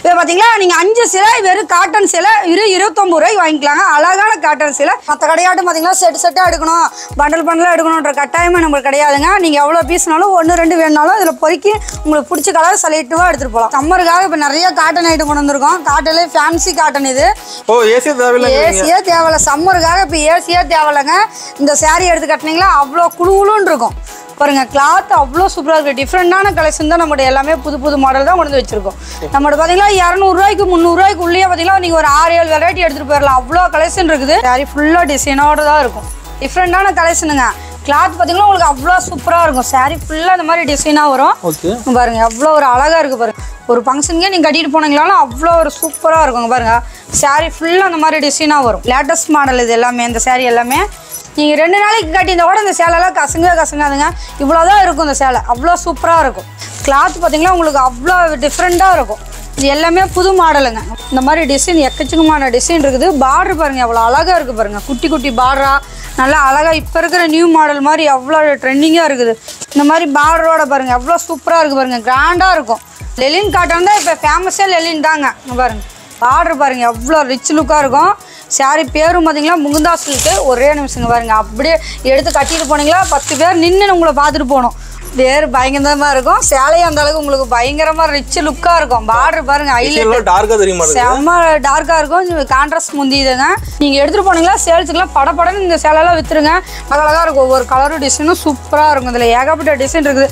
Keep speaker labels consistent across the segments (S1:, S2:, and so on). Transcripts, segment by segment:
S1: இதை பார்த்தீங்களா நீங்கள் அஞ்சு சிலை வெறும் காட்டன் சிலை இரு இருபத்தொம்பது ரூபாய்க்கு வாங்கிக்கலாங்க அழகான காட்டன் சிலை மற்ற கடையாட்டும் பார்த்தீங்கன்னா செட் செட்டாக எடுக்கணும் பண்டல் பண்டலாக எடுக்கணுன்ற கட்டாயமே நம்மளுக்கு கிடையாதுங்க நீங்கள் எவ்வளோ பீஸ்னாலும் ஒன்று ரெண்டு வேணுனாலும் இதில் பொறுக்கி உங்களுக்கு பிடிச்ச கலர் செலக்டிவாக எடுத்துகிட்டு போகலாம் சம்மருக்காக இப்போ நிறைய காட்டன் ஐட்டம் கொண்டு வந்திருக்கோம் காட்டன்லேயே ஃபேன்சி காட்டன் இது
S2: ஓ ஏசி தேவையில்லைங்க
S1: ஏசியே தேவையில்ல சம்மருக்காக இப்போ ஏசியே தேவையில்லைங்க இந்த saree எடுத்து கட்டினீங்களா அவ்வளோ குழுகுலுன்னு இருக்கும் பாருங்க கிளாத் அவ்வளோ சூப்பராக இருக்குது டிஃப்ரெண்டான கலெக்ஷன் தான் நம்மகிட்ட எல்லாமே புது புது மாடல் தான் கொண்டு வந்து வச்சிருக்கோம் நம்மகிட்ட பார்த்தீங்கன்னா இரநூறுவாய்க்கு முந்நூறுவாய்க்கு உள்ளே பார்த்தீங்கன்னா நீங்கள் ஒரு ஆறு ஏழு வெரைட்டி எடுத்துகிட்டு போயிடலாம் அவ்வளோ கலெக்ஷன் இருக்குது saree ஃபுல்லாக டிசைனோட தான் இருக்கும் டிஃப்ரெண்டான கலெக்ஷனுங்க கிளாத் பார்த்தீங்கன்னா உங்களுக்கு அவ்வளோ சூப்பராக இருக்கும் saree ஃபுல்லாக இந்த மாதிரி டிசைனாக வரும்
S2: ஓகே
S1: இங்க பாருங்க எவ்வளோ ஒரு அழகா இருக்கு பாருங்க ஒரு ஃபங்க்ஷனுக்கே நீங்கள் கட்டிட்டு போனீங்களாலும் அவ்வளோ ஒரு சூப்பராக இருக்குங்க பாருங்க saree ஃபுல்லாக அந்த மாதிரி டிசைனாக வரும் லேட்டஸ்ட் மாடல் இது எல்லாமே இந்த saree எல்லாமே நீங்கள் ரெண்டு நாளைக்கு கட்டியிருந்தா கூட இந்த சேலைலாம் கசங்கவே கசங்காதுங்க இவ்வளோதான் இருக்கும் இந்த சேலை அவ்வளோ சூப்பராக இருக்கும் கிளாத் பார்த்தீங்கன்னா உங்களுக்கு அவ்வளோ டிஃப்ரெண்ட்டாக இருக்கும் இது எல்லாமே புது மாடலுங்க இந்த மாதிரி டிசைன் எக்கச்சக்கமான டிசைன் இருக்குது பார்டர் பாருங்க எவ்வளோ அழகாக இருக்குது பாருங்க குட்டி குட்டி பார்டரா நல்லா அழகாக இப்போ இருக்கிற நியூ மாடல் மாதிரி எவ்வளோ ட்ரெண்டிங்காக இருக்குது இந்த மாதிரி பார்டரோட பாருங்க எவ்வளோ சூப்பராக இருக்குது பாருங்க கிராண்டாக இருக்கும் லெலின் காட்டன் தான் இப்போ ஃபேமஸே லெலின் தாங்க இங்க பாருங்க பார்டர் பாருங்க எவ்வளோ ரிச் லுக்காக இருக்கும் saree பேரும் பார்த்தீங்களா முகுந்தா சில்க்கு ஒரே நிமிஷங்க பாருங்க அப்படியே எடுத்து கட்டிட்டு போனீங்களா பத்து பேர் நின்று உங்களை பார்த்துட்டு போகணும் வேறு பயங்கரமாக இருக்கும் சேலையும் அந்த அளவுக்கு உங்களுக்கு பயங்கரமாக ரிச் லுக்காக இருக்கும் பார்டர் பாருங்க ஹைலைட்
S2: டார்க்கா தெரியுமா இருக்கு
S1: செம்ம டார்க்காக இருக்கும் கான்ட்ராஸ்ட் முந்திதுங்க நீங்கள் எடுத்துகிட்டு போனீங்களா சேல்ஸுக்குலாம் படப்படன்னு இந்த சேலைலாம் விற்றுருங்க அழகாக இருக்கும் ஒவ்வொரு கலரும் டிசைனும் சூப்பராக இருக்கும் இதில் ஏகப்பட்ட டிசைன் இருக்குது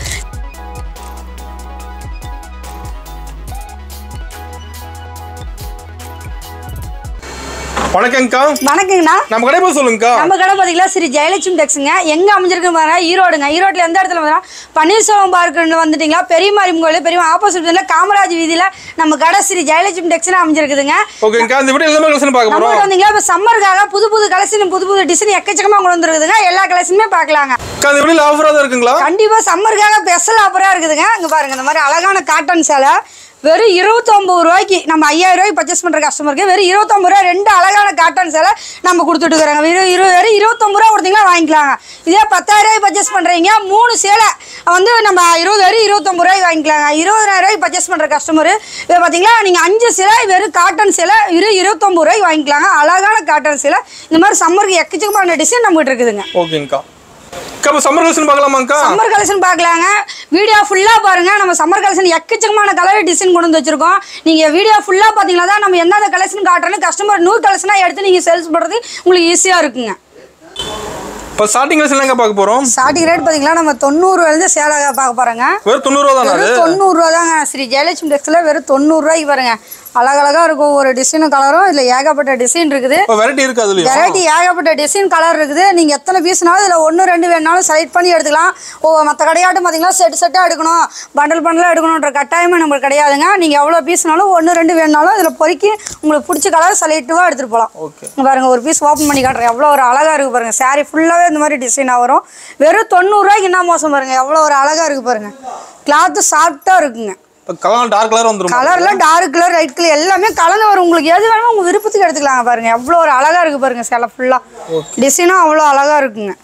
S2: வணக்கம்க்கா
S1: வணக்கங்கண்ணா
S2: நம்ம கடை போய் சொல்லுங்கக்கா
S1: நம்ம கடை பார்த்தீங்களா ஸ்ரீ ஜெயலட்சுமி டெக்ஸுங்க எங்கே அமைஞ்சிருக்கு பாருங்க ஈரோடுங்க ஈரோட்டில் எந்த இடத்துல பார்த்தா பன்னீர்செல்வம் பார்க்குன்னு வந்துட்டீங்களா பெரியமாரியம் கோயில் பெரிய ஆப்போசிட் வீதியில் காமராஜ் வீதியில் நம்ம கடை ஸ்ரீ ஜெயலட்சுமி டெக்ஸ்னு அமைஞ்சிருக்குதுங்க
S2: ஓகேங்கக்கா இந்த வீடியோ எல்லாமே கலெக்ஷன் பார்க்க போறோம்
S1: நம்மகிட்ட வந்தீங்களா இப்போ சம்மருக்காக புது புது கலெக்ஷன் புது புது டிசைன் எக்கச்சக்கமாக கொண்டு வந்துருக்குதுங்க எல்லா கலெக்ஷனுமே பார்க்கலாங்க
S2: அக்கா இந்த வீடியோ ஆஃபரா தான் இருக்குங்களா
S1: கண்டிப்பா சம்மருக்காக ஸ்பெஷல் ஆஃபரா இருக்குதுங்க இங்க பாருங்க இந்த மாதிரி அழகான காட்டன் சேலை வெறும் இருபத்தொம்பது ரூபாய்க்கு நம்ம ஐயாயிரம் ரூபாய்க்கு பர்ச்சேஸ் பண்ற கஸ்டமருக்கு வெறும் இருபத்தொம்பது ரூபா ரெண்டு அழகான காட்டன் சேலை நம்ம கொடுத்துட்டு இருக்கிறோங்க வெறும் இரு வெறும் இருபத்தொம்பது ரூபா கொடுத்தீங்களா வாங்கிக்கலாங்க இதே பத்தாயிரம் ரூபாய்க்கு பர்ச்சேஸ் பண்றீங்க மூணு சேலை வந்து நம்ம இருபது வெறும் இருபத்தொம்பது ரூபாய்க்கு வாங்கிக்கலாங்க இருபதாயிரம் ரூபாய்க்கு பர்ச்சேஸ் பண்ற கஸ்டமர் இப்போ பார்த்தீங்களா நீங்க அஞ்சு சேலை வெறும் காட்டன் சேலை இரு இருபத்தொம்பது ரூபாய்க்கு வாங்கிக்கலாங்க அழகான காட்டன் சேலை இந்த மாதிரி சம்மருக்கு எக்கச்சக்கமான டிசைன் நம்மகிட்ட இருக்குதுங்க
S2: ஓகேங்கக்கா அக்கா இப்போ சம்மர் கலெக்ஷன் பார்க்கலாமாங்கக்கா
S1: சம்மர் கலெக்ஷன் பார்க்கலாங்க வீடியோ ஃபுல்லாக பாருங்க நம்ம சம்மர் கலெக்ஷன் எக்கச்சக்கமான கலர் டிசைன் கொண்டு வந்து வச்சிருக்கோம் நீங்கள் வீடியோ ஃபுல்லாக பார்த்தீங்கன்னா தான் நம்ம எந்தெந்த கலெக்ஷன் காட்டுறோன்னு கஸ்டமர் நியூ கலெக்ஷனாக எடுத்து நீங்கள் சேல்ஸ் பண்ணுறது உங்களுக்கு ஈஸியாக இருக்குங்க
S2: இப்போ ஸ்டார்டிங் கலெக்ஷன் என்னங்க பார்க்க போறோம்
S1: ஸ்டார்டிங் ரேட் பார்த்தீங்கன்னா நம்ம தொண்ணூறுலேருந்து சேலை பார்க்க போகிறோங்க
S2: வெறும் தொண்ணூறுவா தானே அது
S1: வெறும் தொண்ணூறுரூவா தாங்க ஸ்ரீ ஜெயலட்சுமி டெக்ஸில் வெறும் தொண்ணூறுரூவாய்க்கு பாருங்க அழகழகாக இருக்கும் ஒரு டிசைனும் கலரும் இதில் ஏகப்பட்ட டிசைன் இருக்குது
S2: இப்போ வெரைட்டி இருக்கு அதுலயும்
S1: வெரைட்டி ஏகப்பட்ட டிசைன் கலர் இருக்குது நீங்கள் எத்தனை பீஸ்னாலும் இதில் ஒன்று ரெண்டு வேணாலும் செலக்ட் பண்ணி எடுத்துக்கலாம் ஓ மற்ற கடையாட்டும் பார்த்தீங்கன்னா செட் செட்டாக எடுக்கணும் பண்டல் பண்டலாக எடுக்கணுன்ற கட்டாயமே நம்மளுக்கு கிடையாதுங்க நீங்கள் எவ்வளோ பீஸ்னாலும் ஒன்று ரெண்டு வேணாலும் இதில் பொறுக்கி உங்களுக்கு பிடிச்ச கலர் செலக்டிவாக எடுத்துகிட்டு போகலாம்
S2: ஓகே
S1: இங்க பாருங்க ஒரு பீஸ் ஓப்பன் பண்ணி காட்டுறேன் எவ்வளோ ஒரு அழகாக இருக்குது பாருங்க saree ஃபுல்லாகவே இந்த மாதிரி டிசைனாக வரும் வெறும் தொண்ணூறுரூவாய்க்கு என்ன மோசம் பாருங்க எவ்வளோ ஒரு அழகாக இருக்குது பாருங்க கிளாத்து சாஃப்டாக இருக்குங்க
S2: இப்போ கலர் டார்க் கலர் வந்துரும்
S1: கலர்லாம் டார்க் கலர் ரைட் கலர் எல்லாமே கலந்து வரும் உங்களுக்கு எது வேணுமோ உங்கள் விருப்பத்துக்கு எடுத்துக்கலாங்க பாருங்க எவ்வளோ ஒரு அழகா இருக்கு பாருங்க சேலை ஃபுல்லாக டிசைனும் அவ்வளோ அழகா இருக்குங்க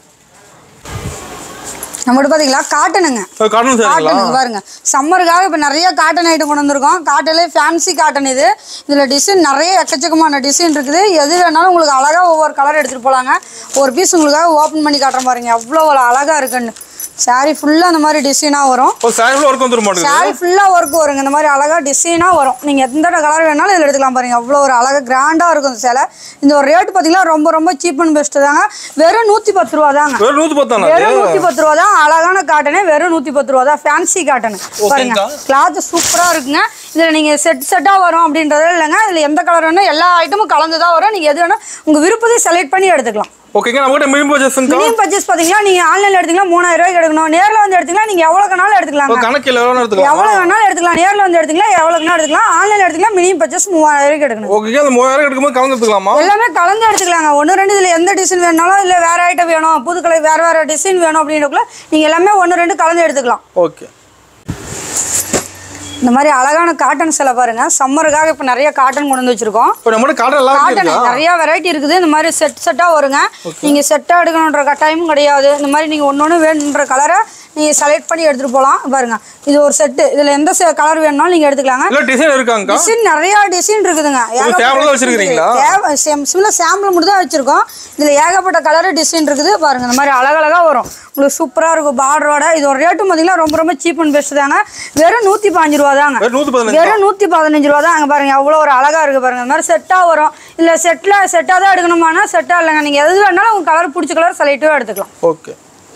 S1: நம்மகிட்ட பார்த்தீங்களா காட்டனுங்க
S2: இப்போ காட்டன் சரிங்களா
S1: காட்டனுங்க பாருங்க சம்மருக்காக இப்போ நிறைய காட்டன் ஐட்டம் கொண்டு வந்திருக்கோம் காட்டன்லேயே ஃபேன்சி காட்டன் இது இதில் டிசைன் நிறைய எக்கச்சக்கமான டிசைன் இருக்குது எது வேணாலும் உங்களுக்கு அழகாக ஒவ்வொரு கலர் எடுத்துகிட்டு போகலாங்க ஒரு பீஸ் உங்களுக்காக ஓப்பன் பண்ணி காட்டுறேன் பாருங்க எவ்வளோ அழகாக இருக்குன்னு saree ஃபுல்லாக அந்த மாதிரி டிசைனாக வரும்
S2: இப்போ சாரி ஒர்க் வந்துரும் மாட்டேங்குது
S1: சாரி ஃபுல்லாக ஒர்க் வருங்க இந்த மாதிரி அழகாக டிசைனாக வரும் நீங்கள் எந்த கலர் வேணாலும் இதில் எடுத்துக்கலாம் பாருங்க அவ்வளோ ஒரு அழகாக கிராண்டாக இருக்கும் இந்த சேலை இந்த ஒரு ரேட்டு பார்த்தீங்கன்னா ரொம்ப ரொம்ப சீப் அண்ட் பெஸ்ட்டு தாங்க வெறும் நூற்றி பத்து ரூபா தாங்க
S2: வெறும் நூற்றி பத்தானா
S1: வெறும் நூற்றி பத்து ரூபா தான் அழகான காட்டனே வெறும் நூற்றி பத்து ரூபா தான் ஃபேன்சி காட்டனு பாருங்க
S2: ஓகேங்கா.
S1: கிளாத் சூப்பராக இருக்குங்க இதில் நீங்கள் செட் செட்டாக வரும் அப்படின்றதே இல்லைங்க இதில் எந்த கலர் வேணும் எல்லா ஐட்டமும் கலந்து தான் வரும் நீங்கள் எது வேணும் உங்கள் விருப்பத்தை செலக்ட் பண்ணி எடுத்துக்கலாம்
S2: ஓகேங்க நம்ம கிட்ட மினிமம் பட்ஜெட்ஸ்ங்கக்கா
S1: மினிமம் பர்ச்சேஸ் பார்த்தீங்கன்னா நீங்கள் ஆன்லைனில் எடுத்தீங்கன்னா மூணாயிரம் ரூபாய்க்கு எடுக்கணும் நேரில் வந்து எடுத்தீங்கன்னா நீங்கள் எவ்வளோ வேணாலும் எடுத்துக்கலாங்க
S2: கணக்கில் எவ்வளோ எடுத்துக்கலாம்
S1: எவ்வளோ வேணாலும் எடுத்துக்கலாம் நேரில் வந்து எடுத்துக்கலாம் எவ்வளோ வேணாலும் எடுத்துக்கலாம் ஆன்லைனில் எடுத்துக்கலாம் மினிமம் பர்ச்சேஸ் மூவாயிரம் வரைக்கும் எடுக்கணும்
S2: ஓகேங்க அந்த மூவாயிரம் எடுக்கும்போது கலந்து எடுத்துக்கலாமா
S1: எல்லாமே கலந்து எடுத்துக்கலாங்க ஒன்று ரெண்டு இதில் எந்த டிசைன் வேணாலும் இல்லை வேறு ஐட்டம் வேணும் புது கலர் வேறு வேறு டிசைன் வேணும் அப்படின்றக்குள்ள நீங்கள் எல்லாமே ஒன்று ரெண்டு கலந்து எடுத்துக்கலாம்
S2: ஓகே
S1: இந்த மாதிரி அழகான காட்டன் சிலை பாருங்க சம்மருக்காக இப்போ நிறைய காட்டன் கொண்டு வந்து வச்சிருக்கோம்
S2: இப்போ நம்ம கிட்ட காட்டன் எல்லாம்
S1: காட்டன்
S2: இருக்கா
S1: நிறைய வெரைட்டி இருக்குது இந்த மாதிரி செட் செட்டாக வருங்க நீங்கள் செட்டாக எடுக்கணுன்ற கட்டாயமும் கிடையாது இந்த மாதிரி நீங்கள் ஒன்று ஒன்று வேணுன்ற கலரை நீங்கள் செலக்ட் பண்ணி எடுத்துகிட்டு போகலாம் பாருங்க இது ஒரு செட்டு இதில் எந்த கலர் வேணும்னாலும் நீங்கள் எடுத்துக்கலாங்க
S2: இல்ல டிசைன் இருக்காங்கக்கா
S1: டிசைன் நிறைய டிசைன் இருக்குதுங்க
S2: ஒரு sample தான் வச்சிருக்கீங்களா?
S1: சிம்ல சாம்பிள் மட்டும் தான் வச்சிருக்கோம் இதுல ஏகப்பட்ட கலர் டிசைன் இருக்குது பாருங்க இந்த மாதிரி அழகழகா வரும் உங்களுக்கு சூப்பரா இருக்கும் பார்டரோட இது ஒரு ரேட்டும் பார்த்தீங்கன்னா ரொம்ப ரொம்ப சீப் அண்ட் பெஸ்ட் தாங்க வெறும் நூத்தி பாஞ்சு ரூபா தாங்க
S2: வெறும் நூத்தி பதினஞ்சு
S1: வெறும் நூத்தி பதினஞ்சு ரூபா தான் அங்க பாருங்க எவ்வளோ ஒரு அழகா இருக்கு பாருங்க இந்த மாதிரி செட்டா வரும் இல்ல செட்ல செட்டா தான் எடுக்கணுமானா செட்டா இல்லைங்க நீங்க எது வேணாலும் உங்க கலர் பிடிச்ச கலர் செலக்டிவா எடுத்துக்கலாம்
S2: ஓகே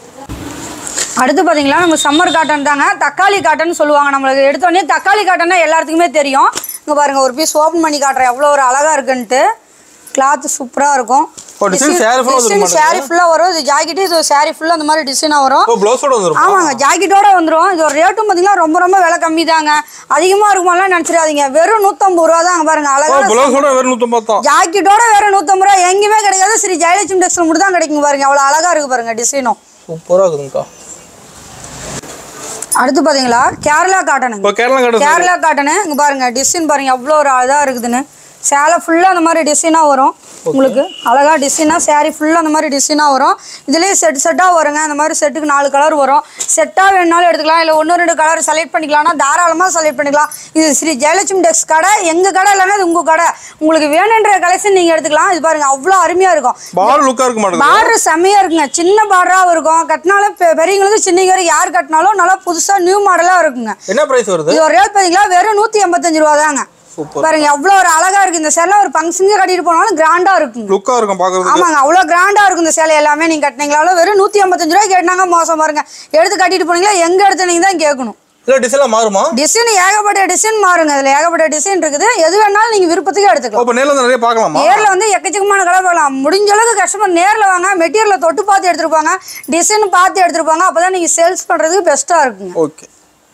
S1: அடுத்து பார்த்தீங்களா நம்ம சம்மர் காட்டன் தாங்க தக்காளி காட்டன் சொல்லுவாங்க நம்மளுக்கு எடுத்தோடனே தக்காளி காட்டன்னா எல்லாத்துக்குமே தெரியும் இங்கே பாருங்க ஒரு பீஸ் ஓப்பன் பண்ணி காட்டுறேன் எவ்வளோ ஒரு அழகா இருக்குன்ட்டு கிளாத் சூப்பராக இருக்கும்
S2: ஓ, design saree full ஆ வந்துருமா
S1: சாரி ஃபுல்லாக வரும் இது ஜாக்கெட்டு இது சாரி ஃபுல்லாக அந்த மாதிரி டிசைனாக வரும்
S2: ஓ ப்ளவுஸோட வந்துரும்
S1: ஆமாங்க ஜாக்கெட்டோட வந்துரும் இது ஒரு ரேட்டும் பார்த்தீங்கன்னா ரொம்ப ரொம்ப விலை கம்மி தாங்க அதிகமாக இருக்குமாலாம் நினச்சிடாதீங்க வெறும் நூற்றம்பது ரூபா தாங்க பாருங்க
S2: ஓ
S1: அழகான
S2: ப்ளவுஸோட வெறும் நூத்தம்பது தான்
S1: ஜாக்கெட்டோட வேற நூற்றம்பது ரூபா எங்கேயுமே கிடைக்காது ஸ்ரீ ஜெயலட்சுமி டெக்ஸ்டைல் மட்டும் தான் கிடைக்கும் பாருங்க அவ்வளோ அழகா இருக்கு பாருங்க டிசைனும்
S2: சூப்பரா இருக்குதுங்கக்கா
S1: அடுத்து பார்த்தீங்களா கேரளா காட்டனுங்க
S2: இப்போ கேரளா காட்டன்
S1: கேரளா காட்டனு இங்க பாருங்க டிசைன் பாருங்க எவ்வளோ ஒரு அழகா இருக்குதுன்னு சேலை ஃபுல்லாக அந்த மாதிரி டிசைனாக வரும் உங்களுக்கு அழகா டிசைனாக saree ஃபுல்லாக அந்த மாதிரி டிசைனாக வரும் இதுலேயே செட் செட்டாக வருங்க அந்த மாதிரி செட்டுக்கு நாலு கலர் வரும் செட்டாக வேணுனாலும் எடுத்துக்கலாம் இல்லை ஒன்று ரெண்டு கலர் செலக்ட் பண்ணிக்கலாம்னா தாராளமாக செலக்ட் பண்ணிக்கலாம் இது ஸ்ரீ ஜெயலட்சுமி டெக்ஸ் கடை எங்கள் கடை இல்லைன்னா இது உங்கள் கடை உங்களுக்கு வேணுன்ற கலெக்ஷன் நீங்கள் எடுத்துக்கலாம் இது பாருங்க அவ்வளோ அருமையாக இருக்கும்
S2: பால் லுக்கா இருக்க மாட்டேங்குது
S1: பார்டர் செம்மையா இருக்குங்க சின்ன பார்டராகவும் இருக்கும் கட்டினாலும் பெ- பெரியவங்களுக்கு சின்னங்க வரைக்கும் யார் கட்டினாலும் நல்லா புதுசாக நியூ மாடலாக இருக்குங்க
S2: என்ன பிரைஸ் வருது
S1: இது ஒரு ரேட் பார்த்தீங்களா வெறும் நூற்றி எண்பத்தஞ்சு ரூபா தாங்க
S2: சூப்பர்
S1: பாருங்க எவ்வளோ ஒரு அழகா இருக்கு இந்த சேலை ஒரு ஃபங்க்ஷனுக்கு கட்டிட்டு போனாலும் கிராண்டா இருக்குங்க
S2: லுக்கா இருக்கும் பாக்குறதுக்கு
S1: ஆமாங்க அவ்வளோ கிராண்டா இருக்கும் இந்த சேலை எல்லாமே நீங்க கட்டினீங்களாலும் வெறும் நூற்றி எண்பத்தஞ்சு ரூபாய் கேட்டாங்க மோசம் பாருங்க எடுத்து கட்டிட்டு போனீங்களா எங்க எடுத்தீங்க தான் கேட்கணும்
S2: இல்ல டிசைன்லாம் மாறுமா
S1: டிசைன் ஏகப்பட்ட டிசைன் மாறுங்க அதுல ஏகப்பட்ட டிசைன் இருக்குது எது வேணாலும் நீங்க விருப்பத்துக்கு எடுத்துக்கலாம்
S2: அப்ப நேர்ல வந்து நிறைய பார்க்கலாமா
S1: நேர்ல வந்து எக்கச்சக்கமான கலர் பார்க்கலாம் முடிஞ்ச அளவுக்கு கஸ்டமர் நேர்ல வாங்க மெட்டீரியலை தொட்டு பார்த்து எடுத்துருப்பாங்க டிசைன் பார்த்து எடுத்துருப்பாங்க அப்பதான் நீங்க சேல்ஸ் பண்றதுக்கு பெஸ்ட்டா இருக்குங்க
S2: ஓகே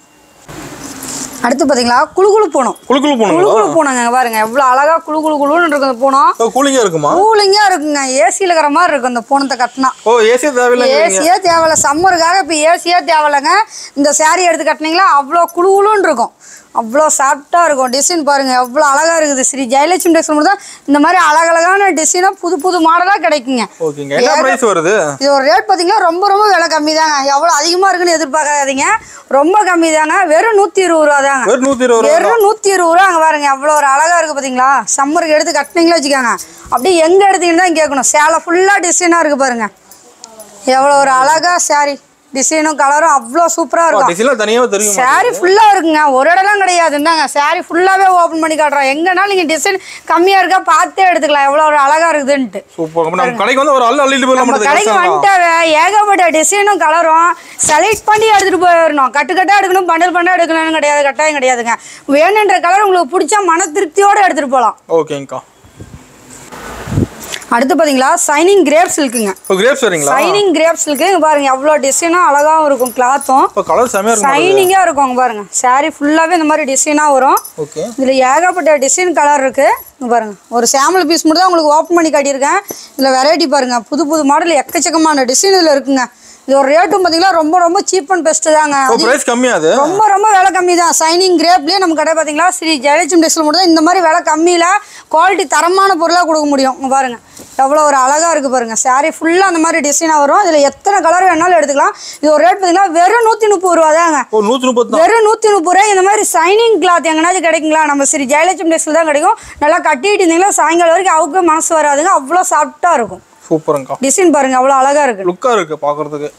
S1: அடுத்து பாத்தீங்களா குழு குழு போனோம்
S2: குளு குளு
S1: குழு
S2: போணுங்களா
S1: குழு போனோங்க பாருங்க எவ்வளவு அழகா குழு குழு குழுன்னு இருக்கு அந்த பூனம்
S2: கூலிங்கா இருக்குமா
S1: கூலிங்கா இருக்குங்க ஏசியில் இருக்கிற மாதிரி இருக்கும் அந்த பூனத்தை கட்டினா
S2: ஓ ஏசி தேவையில்லைங்க
S1: ஏசியே தேவையில்ல சம்மருக்காக இப்போ ஏசியே தேவையில்லைங்க இந்த saree எடுத்து கட்டினீங்களா அவ்வளோ குழு குழுன்னு இருக்கும் அவ்வளோ சாஃப்டாக இருக்கும் டிசைன் பாருங்க எவ்வளோ அழகா இருக்குது ஸ்ரீ ஜெயலட்சுமி டெக்ஸ்டைல் மட்டும் தான் இந்த மாதிரி அழகழகான டிசைனாக புது புது மாடலாக கிடைக்குங்க
S2: ஓகேங்க என்ன பிரைஸ் வருது
S1: இது ஒரு ரேட் பார்த்தீங்கன்னா ரொம்ப ரொம்ப விலை கம்மி தாங்க எவ்வளோ அதிகமாக இருக்குன்னு எதிர்பார்க்காதீங்க ரொம்ப கம்மி தாங்க வெறும் நூற்றி இருபது ரூபா தாங்க
S2: வெறும் நூத்தி இருபது ரூபா
S1: வெறும் நூற்றி இருபது ரூபா அங்கே பாருங்க எவ்வளோ ஒரு அழகா இருக்கு பார்த்தீங்களா சம்மருக்கு எடுத்து கட்டினீங்களா வச்சுக்கோங்க அப்படியே எங்கே எடுத்தீங்கன்னு தான் கேட்கணும் சேலை ஃபுல்லாக டிசைனாக இருக்கு பாருங்க எவ்வளோ ஒரு அழகா saree டிசைனும் கலரும் அவ்வளோ சூப்பராக இருக்கும்
S2: டிசைன்லாம் தனியாவே தெரியும்
S1: saree ஃபுல்லாக இருக்குங்க ஒரு இடம்லாம் கிடையாது இந்தாங்க saree ஃபுல்லாகவே ஓப்பன் பண்ணி காட்டுறோம் எங்கனாலும் நீங்கள் டிசைன் கம்மியாக இருக்கா பார்த்தே எடுத்துக்கலாம் எவ்வளோ ஒரு அழகா இருக்குதுன்ட்டு
S2: சூப்பர் அப்ப நம்ம கடைக்கு வந்து ஒரு அள்ளு அள்ளிட்டு போயிடலாம்
S1: நம்ம கடைக்கு
S2: மாட்டேங்குது
S1: வந்துட்டாவே ஏகப்பட்ட டிசைனும் கலரும் செலக்ட் பண்ணி எடுத்துட்டு போயிடணும் கட்டு கட்டா எடுக்கணும் பண்டல் பண்டா எடுக்கணும்னு கிடையாது கட்டாயம் கிடையாதுங்க வேணுன்ற கலர் உங்களுக்கு பிடிச்ச மன திருப்தியோட எடுத்துட்டு போகலாம்
S2: ஓகேங்கக்கா
S1: அடுத்து பாத்தீங்களா சைனிங் கிரேப் சில்க்குங்க
S2: இப்போ கிரேப்ஸ் வரீங்களா
S1: சைனிங் கிரேப் சில்க்கு பாருங்க எவ்வளோ டிசைனும் அழகாவும் இருக்கும் கிளாத்தும்
S2: இப்போ கலர் செமையா இருக்கும்
S1: சைனிங்காக இருக்கும் அங்க பாருங்க saree ஃபுல்லாகவே இந்த மாதிரி டிசைனாக வரும்
S2: ஓகே
S1: இதில் ஏகப்பட்ட டிசைன் கலர் இருக்கு இங்க பாருங்க ஒரு சாம்பிள் பீஸ் மட்டும் தான் உங்களுக்கு ஓப்பன் பண்ணி காட்டியிருக்கேன் இதில் வெரைட்டி பாருங்க புது புது மாடல் எக்கச்சக்கமான டிசைன் இதில் இருக்குங்க இது ஒரு ரேட்டும் பார்த்தீங்கன்னா ரொம்ப ரொம்ப சீப் அண்ட் பெஸ்ட் தாங்க
S2: ஓ பிரைஸ் கம்மியா அது
S1: ரொம்ப ரொம்ப விலை கம்மி தான் சைனிங் கிரேப்லேயே நம்ம கடை பார்த்தீங்களா ஸ்ரீ ஜெயலட்சுமி டெக்ஸ்டைல் மட்டும் தான் இந்த மாதிரி விலை கம்மியில் குவாலிட்டி தரமான பொருளாக கொடுக்க முடியும் இங்க பாருங்க எவ்வளோ ஒரு அழகாக இருக்குது பாருங்க saree ஃபுல்லாக அந்த மாதிரி டிசைனாக வரும் இதில் எத்தனை கலர் வேணாலும் எடுத்துக்கலாம் இது ஒரு ரேட் பார்த்தீங்கன்னா வெறும் நூற்றி முப்பது ரூபா தாங்க
S2: ஓ நூத்தி முப்பத்தி தான்
S1: வெறும் நூற்றி முப்பது ரூபாய் இந்த மாதிரி சைனிங் கிளாத் எங்கனாச்சும் கிடைக்குங்களா நம்ம ஸ்ரீ ஜெயலட்சுமி டெக்ஸ்டைல் தான் கிடைக்கும் நல்லா கட்டிட்டு இருந்தீங்களா சாயங்காலம் வரைக்கும் அவுக்கு மனசு வராதுங்க அவ்வளோ சாஃப்டாக இருக்கும்
S2: சூப்பருங்கக்கா
S1: டிசைன் பாருங்க அவ்வளோ அழகாக இருக்கு
S2: லுக்கா இருக்கு பாக்குறதுக்கு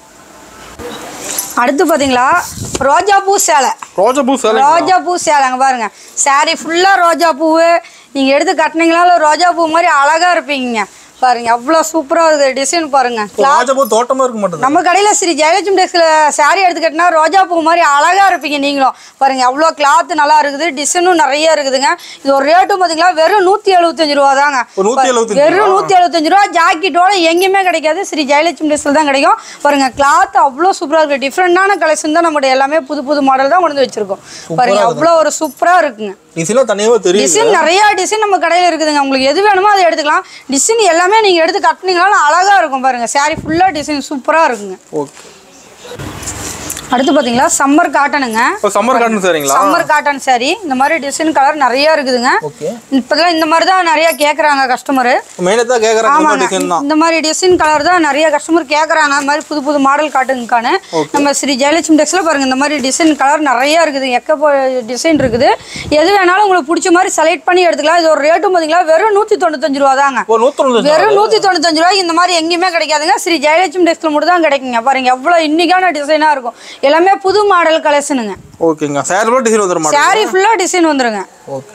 S1: அடுத்து பார்த்தீங்களா ரோஜா பூ சேலை
S2: ரோஜா பூ சேலை
S1: ரோஜா பூ சேலைங்க பாருங்க saree ஃபுல்லாக ரோஜா பூவு நீங்கள் எடுத்து கட்டினீங்களாலும் ரோஜா பூ மாதிரி அழகாக இருப்பீங்க பாருங்க அவ்வளோ சூப்பராக இருக்குது டிசைன் பாருங்க
S2: ரோஜா பூ தோட்டமா இருக்க மாட்டேங்குது
S1: நம்ம கடையில் ஸ்ரீ ஜெயலட்சுமி டெக்ஸில் saree எடுத்து கட்டினா ரோஜா பூ மாதிரி அழகாக இருப்பீங்க நீங்களும் பாருங்க எவ்வளோ கிளாத் நல்லா இருக்குது டிசைனும் நிறைய இருக்குதுங்க இது ஒரு ரேட்டும் பார்த்தீங்களா வெறும் நூற்றி எழுபத்தஞ்சு ரூபா தாங்க
S2: ஒரு நூத்தி எழுபத்தஞ்சு
S1: வெறும் நூற்றி எழுபத்தஞ்சு ரூபா ஜாக்கெட்டோட எங்கேயுமே கிடைக்காது ஸ்ரீ ஜெயலட்சுமி டெக்ஸில் தான் கிடைக்கும் பாருங்க கிளாத் அவ்வளோ சூப்பராக இருக்குது டிஃப்ரெண்டான கலெக்ஷன் தான் நம்மளுடைய எல்லாமே புது புது மாடல் தான் கொண்டு வந்து வச்சிருக்கோம் பாருங்க அவ்வளோ ஒரு சூப்பராக இருக்குங்க
S2: டிசைன்லாம் தனியாவே தெரியும்
S1: டிசைன் நிறைய டிசைன் நம்ம கடையில் இருக்குதுங்க உங்களுக்கு எது வேணுமோ அதை எடுத்துக்கலாம் டிசைன் எல்லாமே நீங்கள் எடுத்து கட்டினீங்கனாலும் அழகாக இருக்கும் பாருங்க saree ஃபுல்லாக டிசைன் சூப்பராக இருக்குங்க
S2: ஓகே
S1: அடுத்து பார்த்தீங்களா சம்மர் காட்டனுங்க
S2: இப்போ சம்மர் காட்டன் சரிங்களா
S1: சம்மர் காட்டன் saree இந்த மாதிரி டிசைன் கலர் நிறைய இருக்குதுங்க
S2: ஓகே
S1: இப்போதான் இந்த மாதிரி தான் நிறைய கேட்குறாங்க கஸ்டமரு
S2: மெயினாக தான் கேட்குறாங்க
S1: ஆமாங்க
S2: டிசைன் தான்
S1: இந்த மாதிரி டிசைன் கலர் தான் நிறைய கஸ்டமர் கேட்குறாங்க இந்த மாதிரி புது புது மாடல் காட்டுங்கக்கான நம்ம ஸ்ரீ ஜெயலட்சுமி டெக்ஸில் பாருங்க இந்த மாதிரி டிசைன் கலர் நிறைய இருக்குது எக்க டிசைன் இருக்குது எது வேணாலும் உங்களுக்கு பிடிச்ச மாதிரி செலக்ட் பண்ணி எடுத்துக்கலாம் இது ஒரு ரேட்டும் பார்த்தீங்களா வெறும் நூற்றி தொண்ணூத்தஞ்சு ரூபா தாங்க
S2: ஒரு நூற்றி
S1: வெறும் நூற்றி தொண்ணூத்தஞ்சு ரூபாய்க்கு இந்த மாதிரி எங்கேயுமே கிடைக்காதுங்க ஸ்ரீ ஜெயலட்சுமி டெக்ஸ்டில் மட்டும் தான் கிடைக்குங்க பாருங்க எவ்வளோ இன்னைக்கான டிசைனாக இருக்கும் எல்லாமே புது மாடல் கலெக்ஷனுங்க
S2: ஓகேங்க சேர் கூட டிசைன் வந்துட மாட்டேன்
S1: saree ஃபுல்லாக டிசைன் வந்துருங்க
S2: ஓகே